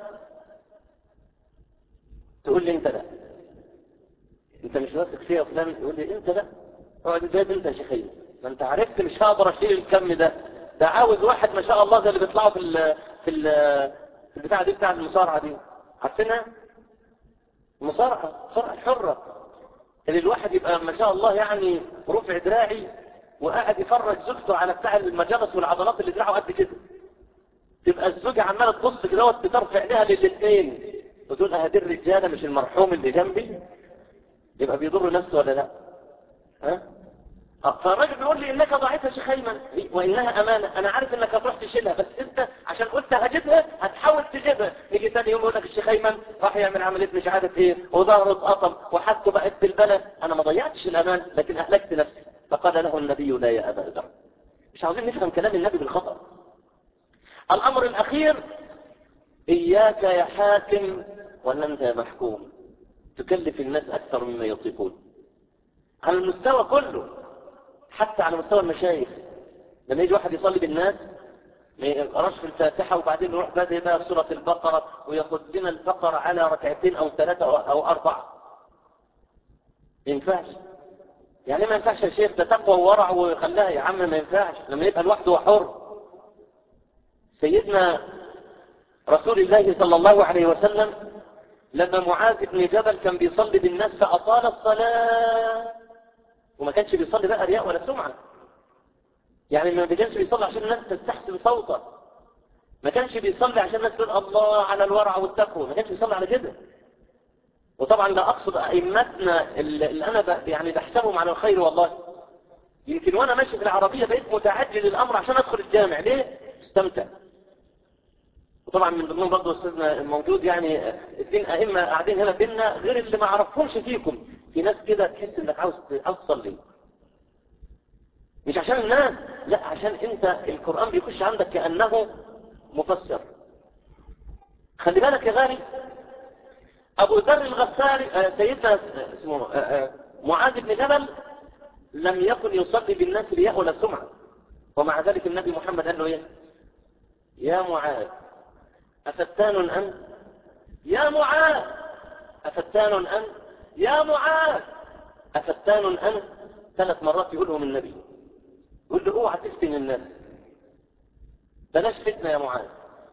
تقول لي انت لا انت مش واثق فيها فلان يقول لي انت لا اقعد جايب انت يا شيخين ما انت عرفت مش هقدر اشيل الكم ده ده عاوز واحد ما شاء الله زي اللي بيطلعوا في ال في ال في البتاعه دي بتاع المصارعه دي عارفينها المصارعه المصارعه الحره اللي الواحد يبقى ما شاء الله يعني رفع دراعي وقاعد يفرج زوجته على بتاع المجالس والعضلات اللي دراعه قد كده تبقى الزوجة عمالة تبص كده بترفع عينيها للاثنين وتقول اهدي الرجالة مش المرحوم اللي جنبي يبقى بيضر نفسه ولا لا ها فالراجل بيقول لي انك ضعيف يا شيخ ايمن وانها امانه انا عارف انك هتروح تشيلها بس انت عشان قلت هجيبها هتحاول تجيبها نيجي ثاني يوم يقول لك الشيخ ايمن راح يعمل عمليه مش عارف ايه وظهره اتقطم وحالته بقت بالبلد انا ما ضيعتش الامان لكن اهلكت نفسي فقال له النبي لا يا ابا ذر مش عاوزين نفهم كلام النبي بالخطا الامر الاخير اياك يا حاكم ولا انت يا محكوم تكلف الناس اكثر مما يطيقون على المستوى كله حتى على مستوى المشايخ لما يجي واحد يصلي بالناس ما يقراش في الفاتحة وبعدين يروح بادئ بقى بسورة البقرة وياخد لنا البقرة على ركعتين أو ثلاثة أو أربعة ما ينفعش يعني ما ينفعش يا شيخ ده تقوى وورع وخلاها يا عم ما ينفعش لما يبقى لوحده وحر سيدنا رسول الله صلى الله عليه وسلم لما معاذ بن جبل كان بيصلي بالناس فأطال الصلاة وما كانش بيصلي بقى رياء ولا سمعة يعني ما كانش بيصلي عشان الناس تستحسن صوته ما كانش بيصلي عشان الناس تقول الله على الورع والتقوى ما كانش بيصلي على كده وطبعا لا أقصد أئمتنا اللي أنا ب- يعني بحسبهم على الخير والله يمكن وأنا ماشي في العربية بقيت متعجل الأمر عشان أدخل الجامع ليه؟ استمتع وطبعا من ضمنهم برضه أستاذنا موجود يعني اتنين أئمة قاعدين هنا بينا غير اللي ما أعرفهمش فيكم في ناس كده تحس إنك عاوز عاوز تصلي مش عشان الناس لا عشان أنت القرآن بيخش عندك كأنه مفسر خلي بالك يا غالي أبو ذر الغفاري آه، سيدنا اسمه آه، آه، معاذ بن جبل لم يكن يصلي بالناس رياء ولا سمعة ومع ذلك النبي محمد قال له ايه يا معاذ أفتان أنت يا معاذ أفتان أنت يا معاذ أفتان أنت ثلاث مرات يقولهم النبي يقول له اوعى تفتن الناس بلاش فتنة يا معاذ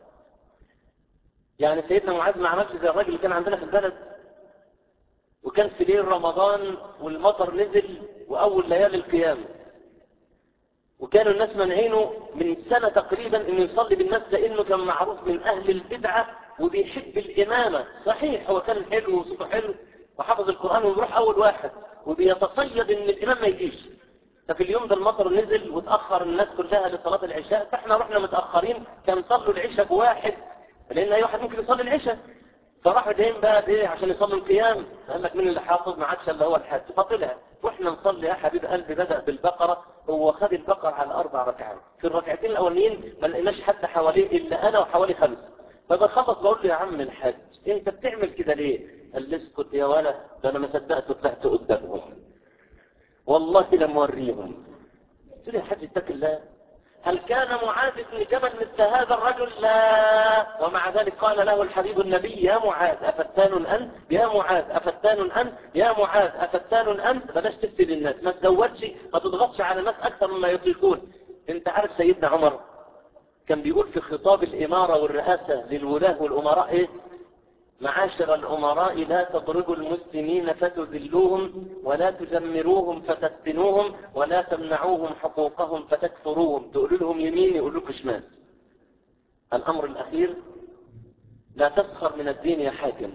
يعني سيدنا معاذ ما عملش زي الراجل اللي كان عندنا في البلد وكان في ليل رمضان والمطر نزل وأول ليالي القيامة وكانوا الناس منعينه من سنة تقريبا انه يصلي بالناس لانه كان معروف من اهل البدعة وبيحب الامامة صحيح هو كان حلو وصوته حلو وحفظ القرآن وبيروح اول واحد وبيتصيد ان الامام ما يجيش ففي اليوم ده المطر نزل وتأخر الناس كلها لصلاة العشاء فاحنا رحنا متأخرين كان صلوا العشاء بواحد لان اي واحد ممكن يصلي العشاء فراحوا جايين بقى بايه عشان يصلوا القيام قال لك مين اللي حافظ ما عادش الا هو الحاج فطلع واحنا نصلي يا حبيب قلبي بدأ بالبقرة هو خد البقرة على اربع ركعات في الركعتين الاولانيين ما لقيناش حد حواليه الا انا وحوالي خمسه فبخلص بقول له يا عم الحاج انت بتعمل كده ليه قال لي اسكت يا ولا ده انا ما صدقت وطلعت قدامهم والله لموريهم قلت له يا حاج اتق الله هل كان معاذ بن جبل مثل هذا الرجل لا ومع ذلك قال له الحبيب النبي يا معاذ أفتان أنت يا معاذ أفتان أنت يا معاذ أفتان أنت بلاش تفتن الناس ما تزودش ما تضغطش على الناس أكثر مما يطيقون انت عارف سيدنا عمر كان بيقول في خطاب الإمارة والرئاسة للولاة والأمراء إيه معاشر الأمراء لا تضربوا المسلمين فتذلوهم ولا تجمروهم فتفتنوهم ولا تمنعوهم حقوقهم فتكفروهم تقولوا لهم يمين يقول لكم شمال الأمر الأخير لا تسخر من الدين يا حاكم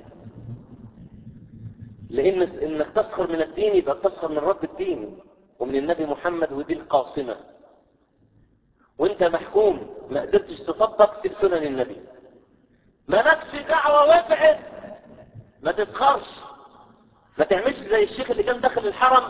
لأن إنك تسخر من الدين يبقى تسخر من رب الدين ومن النبي محمد ودي القاصمة وانت محكوم ما قدرتش تطبق سنن النبي مالكش دعوة وافعت ما تسخرش ما تعملش زي الشيخ اللي كان داخل الحرم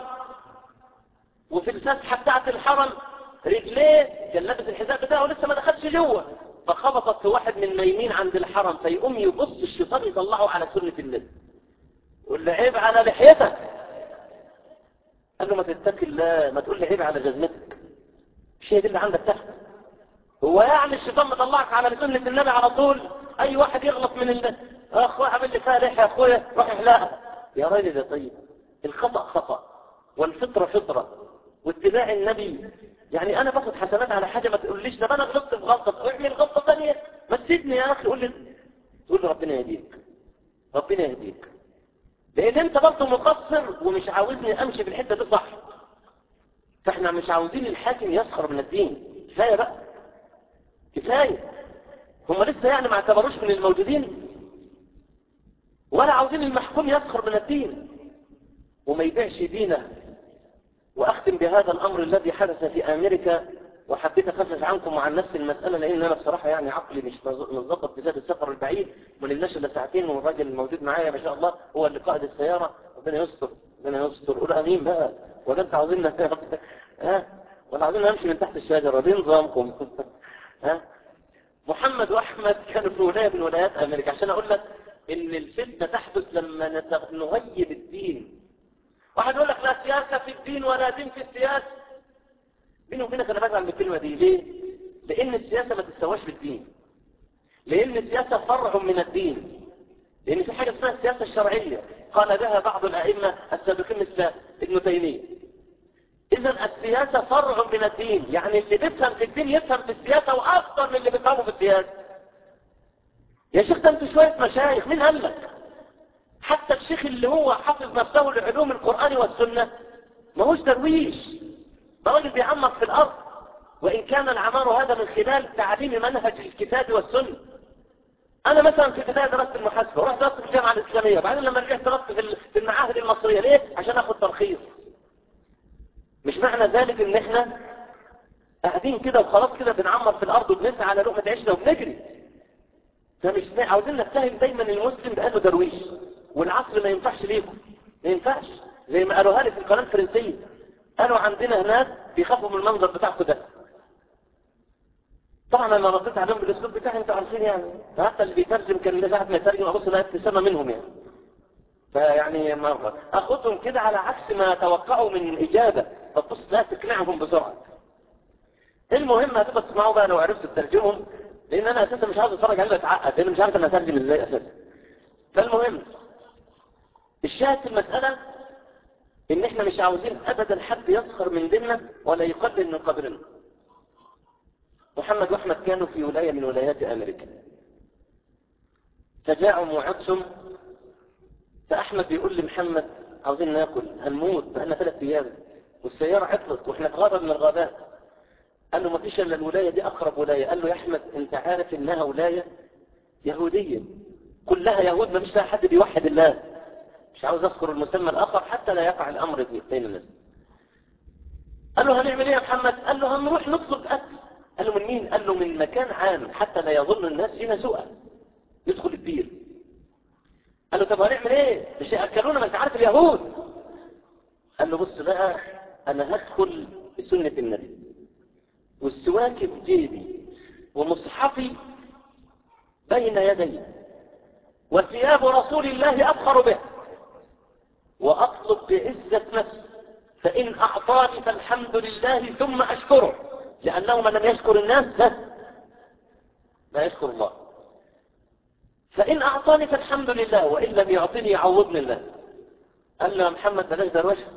وفي الفسحة بتاعت الحرم رجليه كان لابس الحذاء بتاعه لسه ما دخلش جوه فخبطت في واحد من نايمين عند الحرم فيقوم يبص الشيطان يطلعه على سنة النبي يقول له عيب على لحيتك قال له ما تتقي الله ما تقول لي عيب على جزمتك مش هي دي اللي عندك تحت هو يعني الشيطان مطلعك على سنة النبي على طول اي واحد يغلط من ال اخويا عامل لي فيها ريحه يا اخويا روح احلقها يا راجل يا طيب الخطا خطا والفطره فطره واتباع النبي يعني انا باخد حسنات على حاجه ما تقوليش ده انا غلطت في غلطه اعمل غلطه ثانيه ما تسيبني يا اخي قول لي تقول لي ربنا يهديك ربنا يهديك لان انت برضه مقصر ومش عاوزني امشي في الحته دي صح فاحنا مش عاوزين الحاكم يسخر من الدين كفايه بقى كفايه هم لسه يعني ما اعتبروش من الموجودين ولا عاوزين المحكوم يسخر من الدين وما يبيعش دينه وأختم بهذا الأمر الذي حدث في أمريكا وحبيت أخفف عنكم وعن نفس المسألة لأن أنا بصراحة يعني عقلي مش مظبط بسبب السفر البعيد ما لناش إلا ساعتين والراجل الموجود معايا ما شاء الله هو اللي قائد السيارة ربنا يستر ربنا يستر قول أمين بقى ولا أنت عاوزين ها ولا عاوزين نمشي من تحت الشجرة دي نظامكم ها محمد وأحمد كانوا في ولاية من ولايات أمريكا عشان أقول لك إن الفتنة تحدث لما نغيب الدين واحد يقول لك لا سياسة في الدين ولا دين في السياسة بيني وبينك أنا بزعل من الكلمة دي ليه؟ لأن السياسة ما تستواش بالدين لأن السياسة فرع من الدين لأن في حاجة اسمها السياسة الشرعية قال بها بعض الأئمة السابقين مثل ابن تيمية إذا السياسة فرع من الدين يعني اللي بيفهم في الدين يفهم في السياسة وأكثر من اللي بيفهمه في السياسة يا شيخ ده انتوا شوية مشايخ مين قال لك حتى الشيخ اللي هو حافظ نفسه لعلوم القرآن والسنة ما هوش درويش ده راجل بيعمق في الأرض وإن كان العمار هذا من خلال تعليم منهج الكتاب والسنة انا مثلا في بدايه درست المحاسبه ورحت درست في الجامعه الاسلاميه وبعدين لما رجعت درست في في المعاهد المصريه ليه عشان اخد ترخيص مش معنى ذلك ان احنا قاعدين كده وخلاص كده بنعمر في الارض وبنسعى على لقمه عيشنا وبنجري فمش عاوزين نتهم دايما المسلم بانه درويش والعصر ما ينفعش ليكم ما ينفعش زي ما قالوها لي في القناه الفرنسيه قالوا عندنا هناك بيخافوا من المنظر بتاعكم ده طبعا انا رديت عليهم بالاسلوب بتاعي انتوا عارفين يعني حتى اللي بيترجم كان ساعه ما يترجم ابص لقيت ابتسامه منهم يعني فيعني مرة اخدهم كده على عكس ما توقعوا من اجابه فتبص لا تقنعهم بسرعه المهم هتبقى تسمعوا بقى لو عرفت تترجمهم لان انا اساسا مش عاوز اتفرج عليه اتعقد لان مش عارف انا اترجم ازاي اساسا فالمهم الشاهد في المساله ان احنا مش عاوزين ابدا حد يسخر من ديننا ولا يقلل من قدرنا محمد واحمد كانوا في ولايه من ولايات امريكا فجاءوا وعطشهم فاحمد بيقول لمحمد عاوزين ناكل هنموت بقالنا ثلاث ايام والسياره عطلت واحنا في غابه من الغابات قال له ما فيش الا الولايه دي اقرب ولايه قال له يا احمد انت عارف انها ولايه يهوديه كلها يهود ما فيش فيها حد بيوحد الله مش عاوز اذكر المسمى الاخر حتى لا يقع الامر بين الناس قال له هنعمل ايه يا محمد قال له هنروح نطلب اكل قال له من مين قال له من مكان عام حتى لا يظن الناس فينا سوءا يدخل البير قال له طب هنعمل ايه مش ياكلونا ما انت عارف اليهود قال له بص بقى انا هدخل بسنه النبي والسواك في جيبي ومصحفي بين يدي وثياب رسول الله أفخر به وأطلب بعزة نفس فإن أعطاني فالحمد لله ثم أشكره لأنه من لم يشكر الناس لا لا يشكر الله فإن أعطاني فالحمد لله وإن لم يعطني يعوضني الله قال له يا محمد بلاش دروشه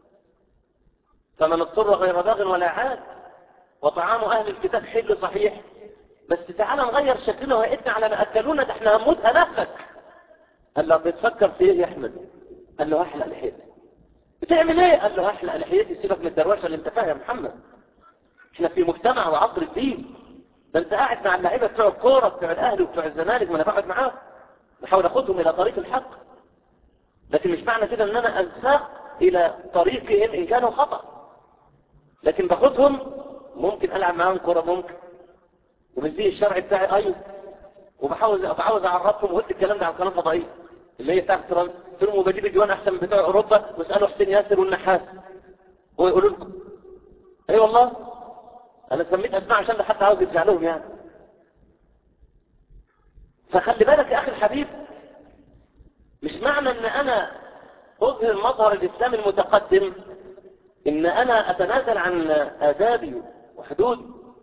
فمن اضطر غير باغ ولا عاد وطعام أهل الكتاب حل صحيح بس تعالى نغير شكلنا وهيئتنا على ما أكلونا ده احنا هنموت هنهلك قال له بتفكر في ايه يا أحمد قال له هحلق لحيتي بتعمل ايه قال له هحلق لحيتي سيبك من الدروشه اللي انت فاهم يا محمد احنا في مجتمع وعصر الدين ده انت قاعد مع اللعيبه بتوع الكوره بتوع الاهلي وبتوع الزمالك ما انا بقعد معاهم بحاول اخدهم الى طريق الحق لكن مش معنى كده ان انا انساق الى طريقهم ان كانوا خطأ لكن باخدهم ممكن العب معاهم كوره ممكن وبالزي الشرعي بتاعي ايوه وبحاول بعاوز اعرفهم وقلت الكلام ده على القناه الفضائيه اللي هي بتاعت فرنسا قلت لهم وبجيب الجوان احسن من بتوع اوروبا واسالوا حسين ياسر والنحاس هو يقولوا لكم اي أيوة والله انا سميت اسماء عشان حتى عاوز يرجع لهم يعني فخلي بالك يا اخي الحبيب مش معنى ان انا اظهر مظهر الاسلام المتقدم ان انا اتنازل عن ادابي وحدودي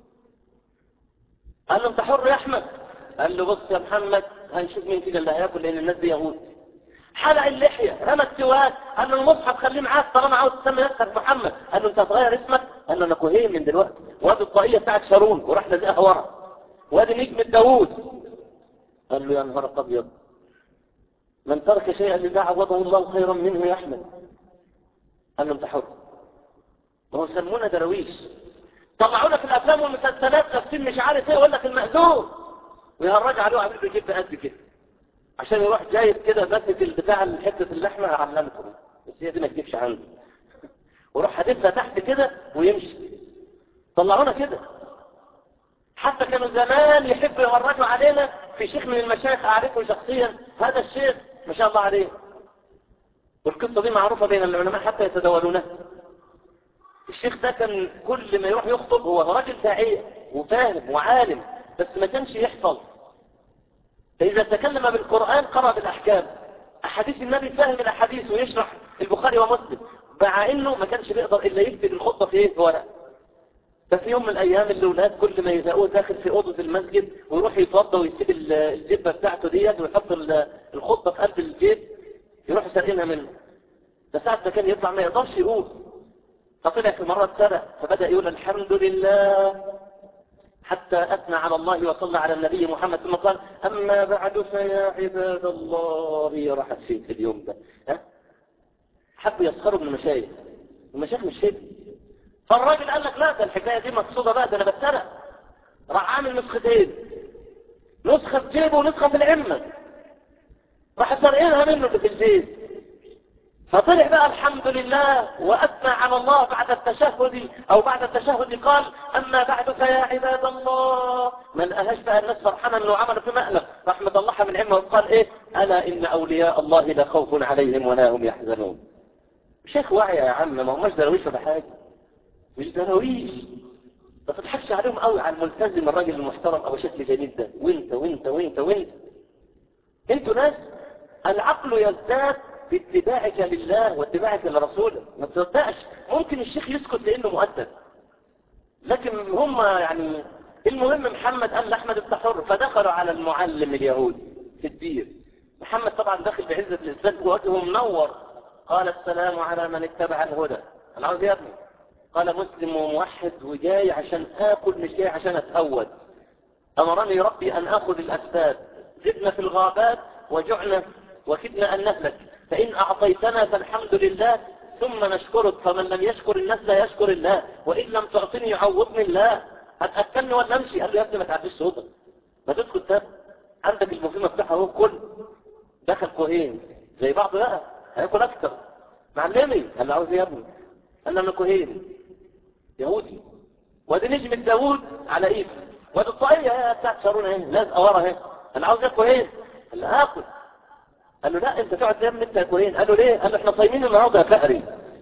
قال له انت حر يا احمد قال له بص يا محمد هنشوف مين كده اللي هياكل لان الناس دي يهود حلق اللحيه رمى السواك قال له المصحف خليه معاك طالما عاوز تسمي نفسك محمد قال له انت هتغير اسمك قال له انا كوهين من دلوقتي وادي الطاقيه بتاعت شارون وراح لازقها ورا وادي نجم داوود قال له يا نهار ابيض من ترك شيئا لله عوضه الله خيرا منه يا احمد قال له انت حر وهو سمونا درويش طلعونا في الافلام والمسلسلات لابسين مش عارف ايه يقول لك المأذون ويهرج عليه وعامل له جيب قد كده عشان يروح جايب كده ماسك البتاع حته اللحمه اعلمكم بس هي دي ما تجيبش عندي ويروح حادفها تحت كده ويمشي طلعونا كده حتى كانوا زمان يحبوا يهرجوا علينا في شيخ من المشايخ اعرفه شخصيا هذا الشيخ ما شاء الله عليه والقصه دي معروفه بين العلماء حتى يتداولونها الشيخ ده كان كل ما يروح يخطب هو راجل داعية وفاهم وعالم بس ما كانش يحفظ فإذا تكلم بالقرآن قرأ بالأحكام أحاديث النبي فاهم الأحاديث ويشرح البخاري ومسلم مع إنه ما كانش بيقدر إلا يكتب الخطبة في إيه ورق ففي يوم من الأيام الأولاد كل ما يلاقوه داخل في أوضة المسجد ويروح يتوضى ويسيب الجبة بتاعته ديت ويحط الخطبة في قلب الجيب يروح سارقينها منه فساعة ما كان يطلع ما يقدرش يقول فطلع في مرة سرق فبدأ يقول الحمد لله حتى أثنى على الله وصلى على النبي محمد ثم قال أما بعد فيا عباد الله راحت فيك اليوم ده ها؟ حبوا يسخروا من المشايخ المشايخ مش هيك فالراجل قال لك لا ده الحكاية دي مقصودة بقى ده أنا بتسرق راح عامل نسختين نسخة في جيبه ونسخة في العمة راح سرقينها منه اللي في الجيب فطلع بقى الحمد لله وأثنى على الله بعد التشهد أو بعد التشهد قال أما بعد فيا عباد الله من أهش بقى الناس فرحانا أنه عمل في مقلب رحمة الله من عمه وقال إيه ألا إن أولياء الله لا خوف عليهم ولا هم يحزنون شيخ واعي يا عم ما هماش درويش ولا حاجة مش درويش ما تضحكش عليهم قوي على الملتزم الراجل المحترم أو شكل جميل ده وانت وانت وانت وانت انتوا ناس العقل يزداد باتباعك لله واتباعك لرسوله ما تصدقش ممكن الشيخ يسكت لانه مؤدب لكن هم يعني المهم محمد قال لاحمد انت حر فدخلوا على المعلم اليهودي في الدين محمد طبعا داخل بعزة الاسلام وجهه منور قال السلام على من اتبع الهدى انا عاوز يا ابني قال مسلم وموحد وجاي عشان اكل مش جاي عشان اتهود امرني ربي ان اخذ الاسباب جبنا في الغابات وجعنا وكدنا ان نهلك فإن أعطيتنا فالحمد لله ثم نشكرك فمن لم يشكر الناس لا يشكر الله وإن لم تعطني يعوضني الله هتأكلني ولا أمشي قال له يا ابني ما تعديش صوتك ما تدخل تاب عندك البوفيه مفتوح اهو كل دخل كوهين زي بعض بقى هياكل أكتر معلمي قال له عاوز إيه يا ابني قال له أنا كوهين يهودي وادي نجم داوود على ايده وادي الطاقية بتاعت شارون اهي لازقه ورا اهي انا عاوز اكل ايه قال له هاكل قال له لا انت تقعد تنام انت كوين قال له ليه قال له احنا صايمين النهارده يا فقري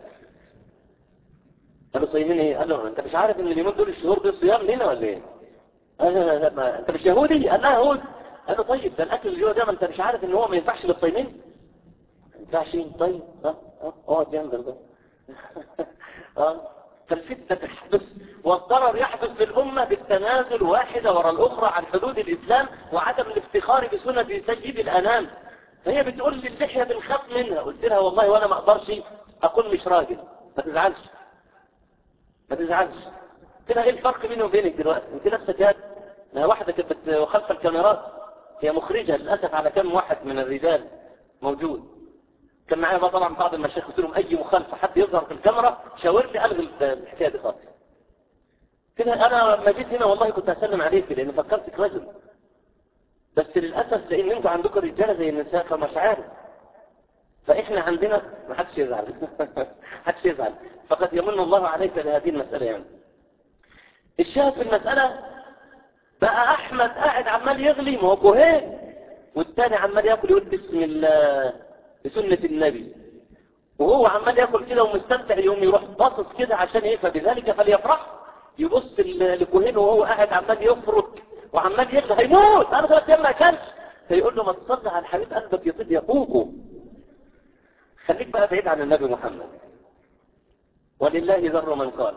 قال له صايمين ايه قال له انت مش عارف ان اليومين دول الشهور دي صيام لينا ولا ايه قال له لا لا ما انت مش يهودي قال لا يهود قال له طيب ده الاكل اللي جوه ده ما انت مش عارف ان هو ما ينفعش للصايمين ما ينفعش طيب ها ها اقعد جنبك ده اه فالفتنة تحدث والضرر يحدث للأمة بالتنازل واحدة وراء الأخرى عن حدود الإسلام وعدم الافتخار بسنة سيد الأنام فهي بتقول لي اللحية بنخاف منها قلت لها والله وانا ما اقدرش اكون مش راجل ما تزعلش ما تزعلش قلت لها ايه الفرق بيني وبينك دلوقتي انت نفسك يا ما واحدة كانت خلف الكاميرات هي مخرجة للأسف على كم واحد من الرجال موجود كان معايا بقى طبعا بعض المشايخ قلت لهم اي مخالفة حد يظهر في الكاميرا شاور لي الغي الحكاية دي خالص كده انا لما جيت هنا والله كنت هسلم عليك لان فكرتك رجل بس للأسف لأن انتوا عندكم رجالة زي النساء فمش عارف فإحنا عندنا ما حدش يزعل حدش يزعل فقد يمن الله عليك لهذه المسألة يعني الشاهد في المسألة بقى أحمد قاعد عمال يغلي ما هو كوهين والتاني عمال ياكل يقول بسم الله بسنة النبي وهو عمال ياكل كده ومستمتع يوم يروح باصص كده عشان ايه فبذلك فليفرح يبص لكوهين وهو قاعد عمال يفرك وعمال يغلى هيموت انا ثلاث ايام ما اكلش فيقول له ما تصلي على الحبيب قلبك يطيب يفوقه خليك بقى بعيد عن النبي محمد ولله ذر من قال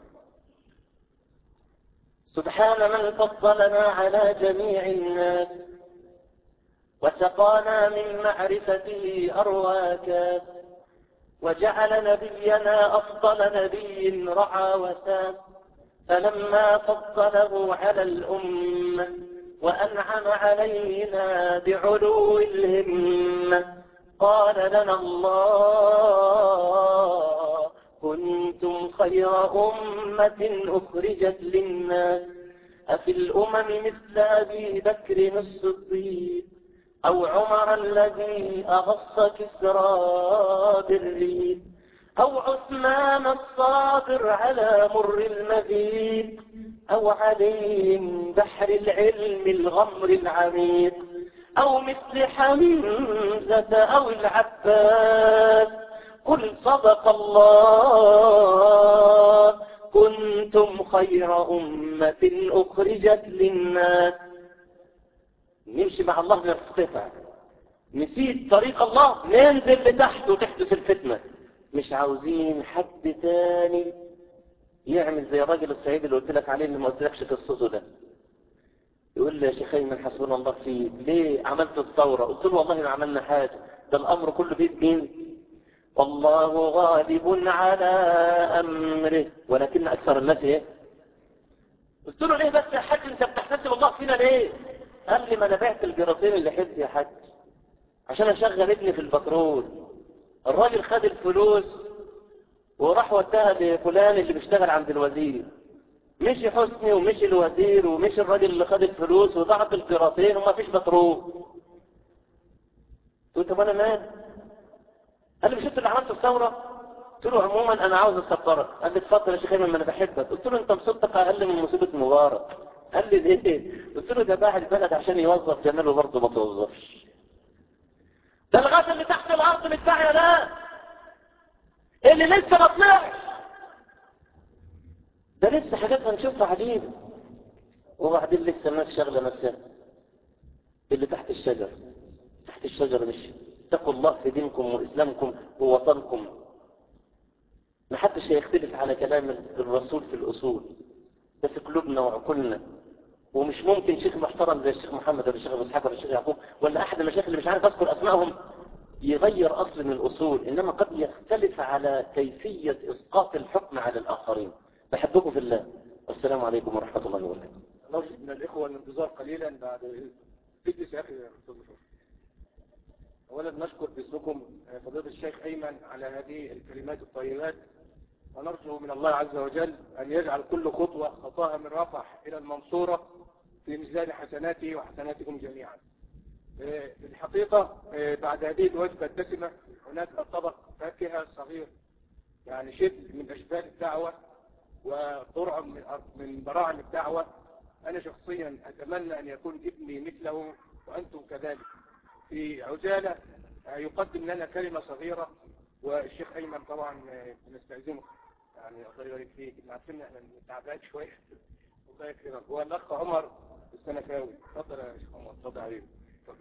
سبحان من فضلنا على جميع الناس وسقانا من معرفته أروى كاس وجعل نبينا أفضل نبي رعى وساس فلما فضله على الأمة وأنعم علينا بعلو الهمة قال لنا الله كنتم خير أمة أخرجت للناس أفي الأمم مثل أبي بكر الصديق أو عمر الذي أغص كسرى بالريد أو عثمان الصابر على مر المذيق أو علي بحر العلم الغمر العميق أو مثل حمزة أو العباس قل صدق الله كنتم خير أمة أخرجت للناس نمشي مع الله نرتفع نسيت طريق الله ننزل لتحت وتحدث الفتنة مش عاوزين حد تاني يعمل زي الراجل الصعيدي اللي قلت لك عليه اللي ما قلتلكش قصته ده يقول لي يا شيخ ايمن حسبنا الله فيه ليه عملت الثورة قلت له والله ما عملنا حاجة ده الامر كله بيد مين والله غالب على امره ولكن اكثر الناس ايه قلت له ليه بس يا حاج انت بتحتسب الله فينا ليه قال لي ما انا بعت الجراطين اللي حد يا حاج عشان اشغل ابني في البترول الراجل خد الفلوس وراح وداها لفلان اللي بيشتغل عند الوزير مشي حسني ومشي الوزير ومشي الراجل اللي خد الفلوس وضعت القراطين وما فيش بترول قلت طب انا مال قال لي مش انت اللي عملت الثوره قلت له عموما انا عاوز اصبرك قال لي اتفضل يا شيخ ايمن ما انا بحبك قلت له انت مصيبتك اقل من مصيبه مبارك قال لي ليه قلت له ده باع البلد عشان يوظف جماله برضه ما توظفش ده الغاز اللي تحت الارض متباع يا ناس اللي لسه ما طلعش ده لسه حاجات هنشوفها عجيبه وبعدين لسه الناس شغله نفسها اللي تحت الشجر تحت الشجر مش اتقوا الله في دينكم واسلامكم ووطنكم ما حدش هيختلف على كلام الرسول في الاصول ده في قلوبنا وعقولنا ومش ممكن شيخ محترم زي الشيخ محمد ولا الشيخ ابو اسحاق ولا الشيخ يعقوب ولا احد المشايخ اللي مش عارف اذكر اسمائهم يغير اصل من الاصول انما قد يختلف على كيفيه اسقاط الحكم على الاخرين بحبكم في الله والسلام عليكم ورحمه الله وبركاته نرجو من الإخوة الانتظار قليلا بعد اجلس يا أخي يا أستاذ مشرف. أولا نشكر باسمكم فضيلة الشيخ أيمن على هذه الكلمات الطيبات ونرجو من الله عز وجل أن يجعل كل خطوة خطاها من رفح إلى المنصورة في ميزان حسناته وحسناتكم جميعا في الحقيقة بعد هذه الوجبة الدسمة هناك طبق فاكهة صغير يعني شبه من أشبال الدعوة وقرع من من براعم الدعوة أنا شخصيا أتمنى أن يكون ابني مثله وأنتم كذلك في عجالة يقدم لنا كلمة صغيرة والشيخ أيمن طبعا نستعزمه يعني الله يبارك فيك احنا عارفين احنا تعبان شوية الله يكرمك والأخ عمر السنفاوي اتفضل يا شيخ عمر اتفضل عليك اتفضل.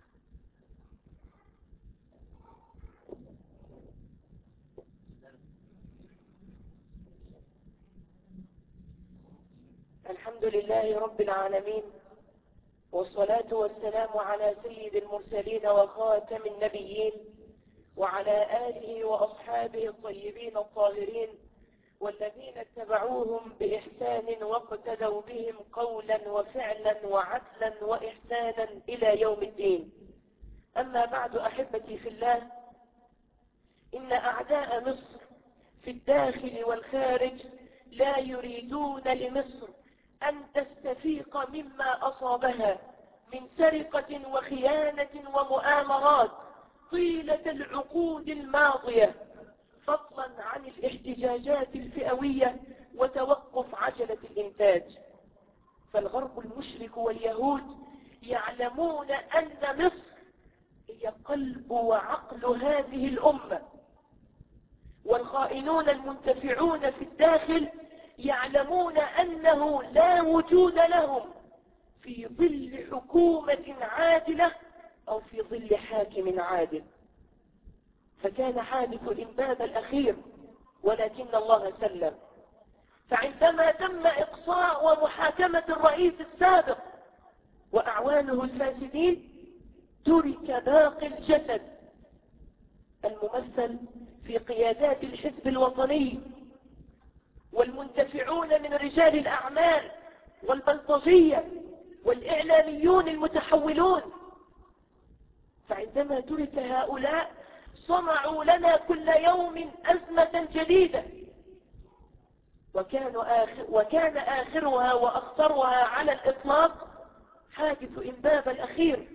الحمد لله رب العالمين والصلاة والسلام على سيد المرسلين وخاتم النبيين وعلى آله وأصحابه الطيبين الطاهرين والذين اتبعوهم بإحسان واقتدوا بهم قولا وفعلا وعدلا وإحسانا إلى يوم الدين أما بعد أحبتي في الله إن أعداء مصر في الداخل والخارج لا يريدون لمصر أن تستفيق مما أصابها من سرقة وخيانة ومؤامرات طيلة العقود الماضية فضلا عن الاحتجاجات الفئوية وتوقف عجلة الإنتاج فالغرب المشرك واليهود يعلمون أن مصر هي قلب وعقل هذه الأمة والخائنون المنتفعون في الداخل يعلمون أنه لا وجود لهم في ظل حكومة عادلة أو في ظل حاكم عادل فكان حادث الإنباب الأخير ولكن الله سلم فعندما تم إقصاء ومحاكمة الرئيس السابق وأعوانه الفاسدين ترك باقي الجسد الممثل في قيادات الحزب الوطني والمنتفعون من رجال الأعمال والبلطجية والإعلاميون المتحولون فعندما ترك هؤلاء صنعوا لنا كل يوم أزمة جديدة وكان, آخر وكان آخرها وأخطرها على الإطلاق حادث إنباب الأخير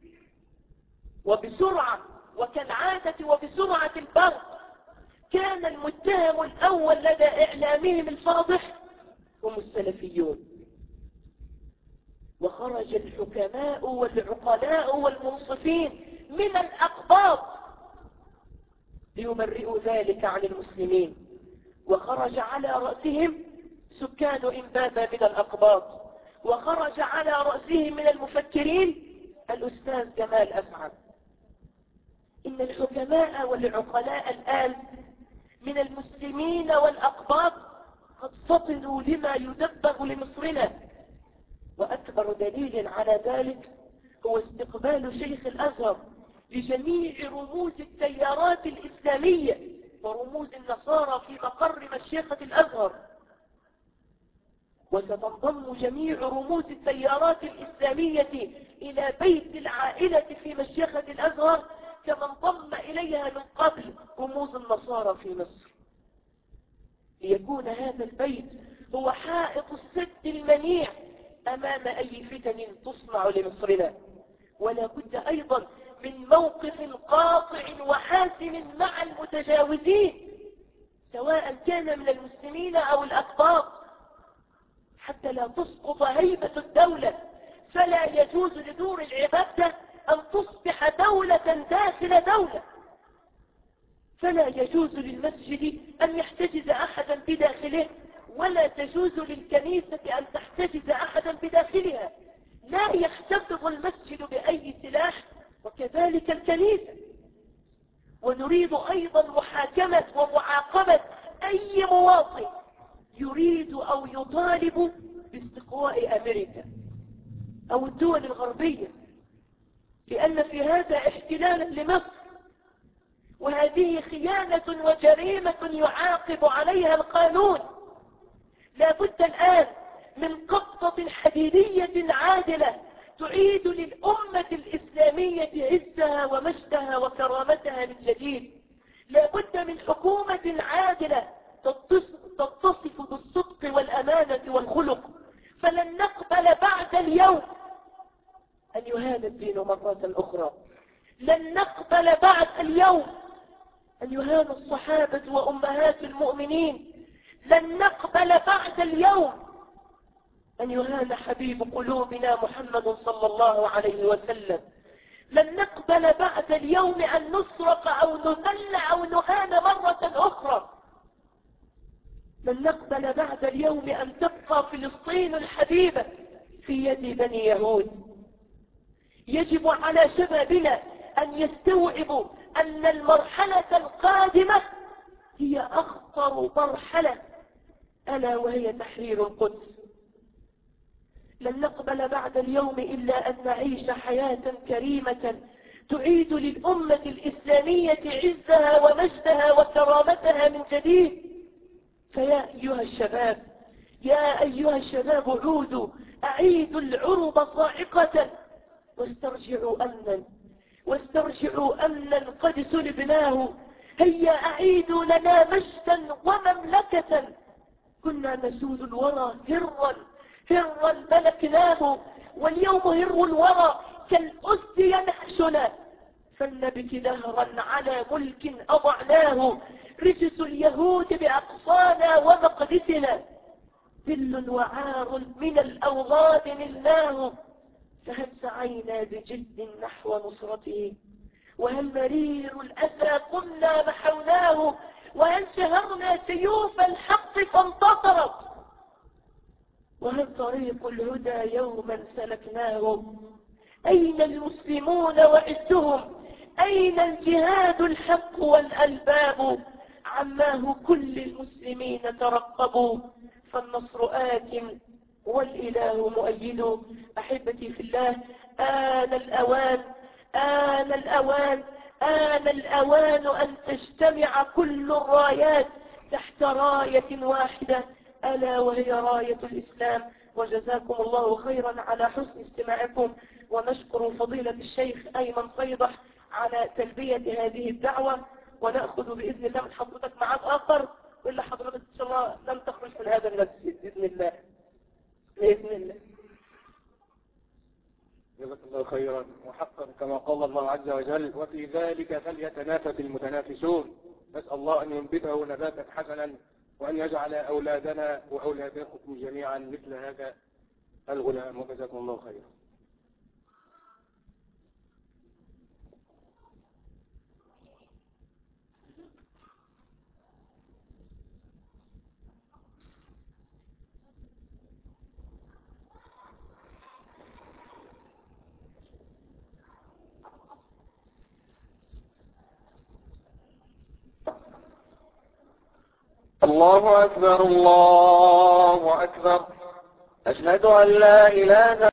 وبسرعة وكالعادة وبسرعة البرق كان المتهم الأول لدى إعلامهم الفاضح هم السلفيون وخرج الحكماء والعقلاء والمنصفين من الأقباط ليبرئوا ذلك عن المسلمين وخرج على رأسهم سكان إنبابة من الأقباط وخرج على رأسهم من المفكرين الأستاذ جمال أسعد إن الحكماء والعقلاء الآن من المسلمين والأقباط قد فطنوا لما يدبر لمصرنا وأكبر دليل على ذلك هو استقبال شيخ الأزهر لجميع رموز التيارات الإسلامية ورموز النصارى في مقر مشيخة الأزهر وستنضم جميع رموز التيارات الإسلامية إلى بيت العائلة في مشيخة الأزهر كما انضم إليها من قبل رموز النصارى في مصر ليكون هذا البيت هو حائط السد المنيع أمام أي فتن تصنع لمصرنا ولا بد أيضا من موقف قاطع وحاسم مع المتجاوزين سواء كان من المسلمين أو الأقباط حتى لا تسقط هيبة الدولة فلا يجوز لدور العبادة أن تصبح دولة داخل دولة فلا يجوز للمسجد أن يحتجز أحدا بداخله ولا تجوز للكنيسة أن تحتجز أحدا بداخلها لا يحتفظ المسجد بأي سلاح وكذلك الكنيسة ونريد أيضا محاكمة ومعاقبة أي مواطن يريد أو يطالب باستقواء أمريكا أو الدول الغربية لأن في هذا احتلالا لمصر وهذه خيانة وجريمة يعاقب عليها القانون لا بد الآن من قبضة حديدية عادلة تعيد للأمة الإسلامية عزها ومجدها وكرامتها من جديد لا بد من حكومة عادلة تتصف بالصدق والأمانة والخلق فلن نقبل بعد اليوم أن يهان الدين مرة أخرى لن نقبل بعد اليوم أن يهان الصحابة وأمهات المؤمنين لن نقبل بعد اليوم أن يهان حبيب قلوبنا محمد صلى الله عليه وسلم لن نقبل بعد اليوم أن نسرق أو نذل أو نهان مرة أخرى لن نقبل بعد اليوم أن تبقى فلسطين الحبيبة في يد بني يهود يجب على شبابنا أن يستوعبوا أن المرحلة القادمة هي أخطر مرحلة ألا وهي تحرير القدس لن نقبل بعد اليوم إلا أن نعيش حياة كريمة تعيد للأمة الإسلامية عزها ومجدها وكرامتها من جديد فيا أيها الشباب يا أيها الشباب عودوا أعيدوا العرب صاعقة واسترجعوا أمنا واسترجعوا أمنا قد سلبناه هيا أعيدوا لنا مجدا ومملكة كنا نسود الورى هرا هرا ملكناه واليوم هر الورى كالأسد ينحشنا فلنبك دهرا على ملك أضعناه رجس اليهود بأقصانا ومقدسنا ذل وعار من الأوغاد نلناه فهل سعينا بجد نحو نصرته وهل مرير الأسى قلنا محوناه وهل شهرنا سيوف الحق فانتصرت وهل طريق الهدى يوما سلكناه أين المسلمون وعزهم أين الجهاد الحق والألباب عماه كل المسلمين ترقبوا فالنصر آت والإله مؤيد أحبتي في الله آن الأوان آن الأوان آن الأوان أن تجتمع كل الرايات تحت راية واحدة ألا وهي راية الإسلام وجزاكم الله خيرا على حسن استماعكم ونشكر فضيلة الشيخ أيمن صيدح على تلبية هذه الدعوة ونأخذ بإذن الله من حضرتك معاد آخر وإلا حضرتك إن شاء الله لم تخرج من هذا المسجد بإذن الله بإذن الله جزاك الله خيرا وحقا كما قال الله عز وجل وفي ذلك فليتنافس المتنافسون نسأل الله أن ينبته نباتا حسنا وأن يجعل أولادنا وأولادكم جميعا مثل هذا الغلام وجزاكم الله خيرا الله أكبر الله أكبر أشهد أن لا إله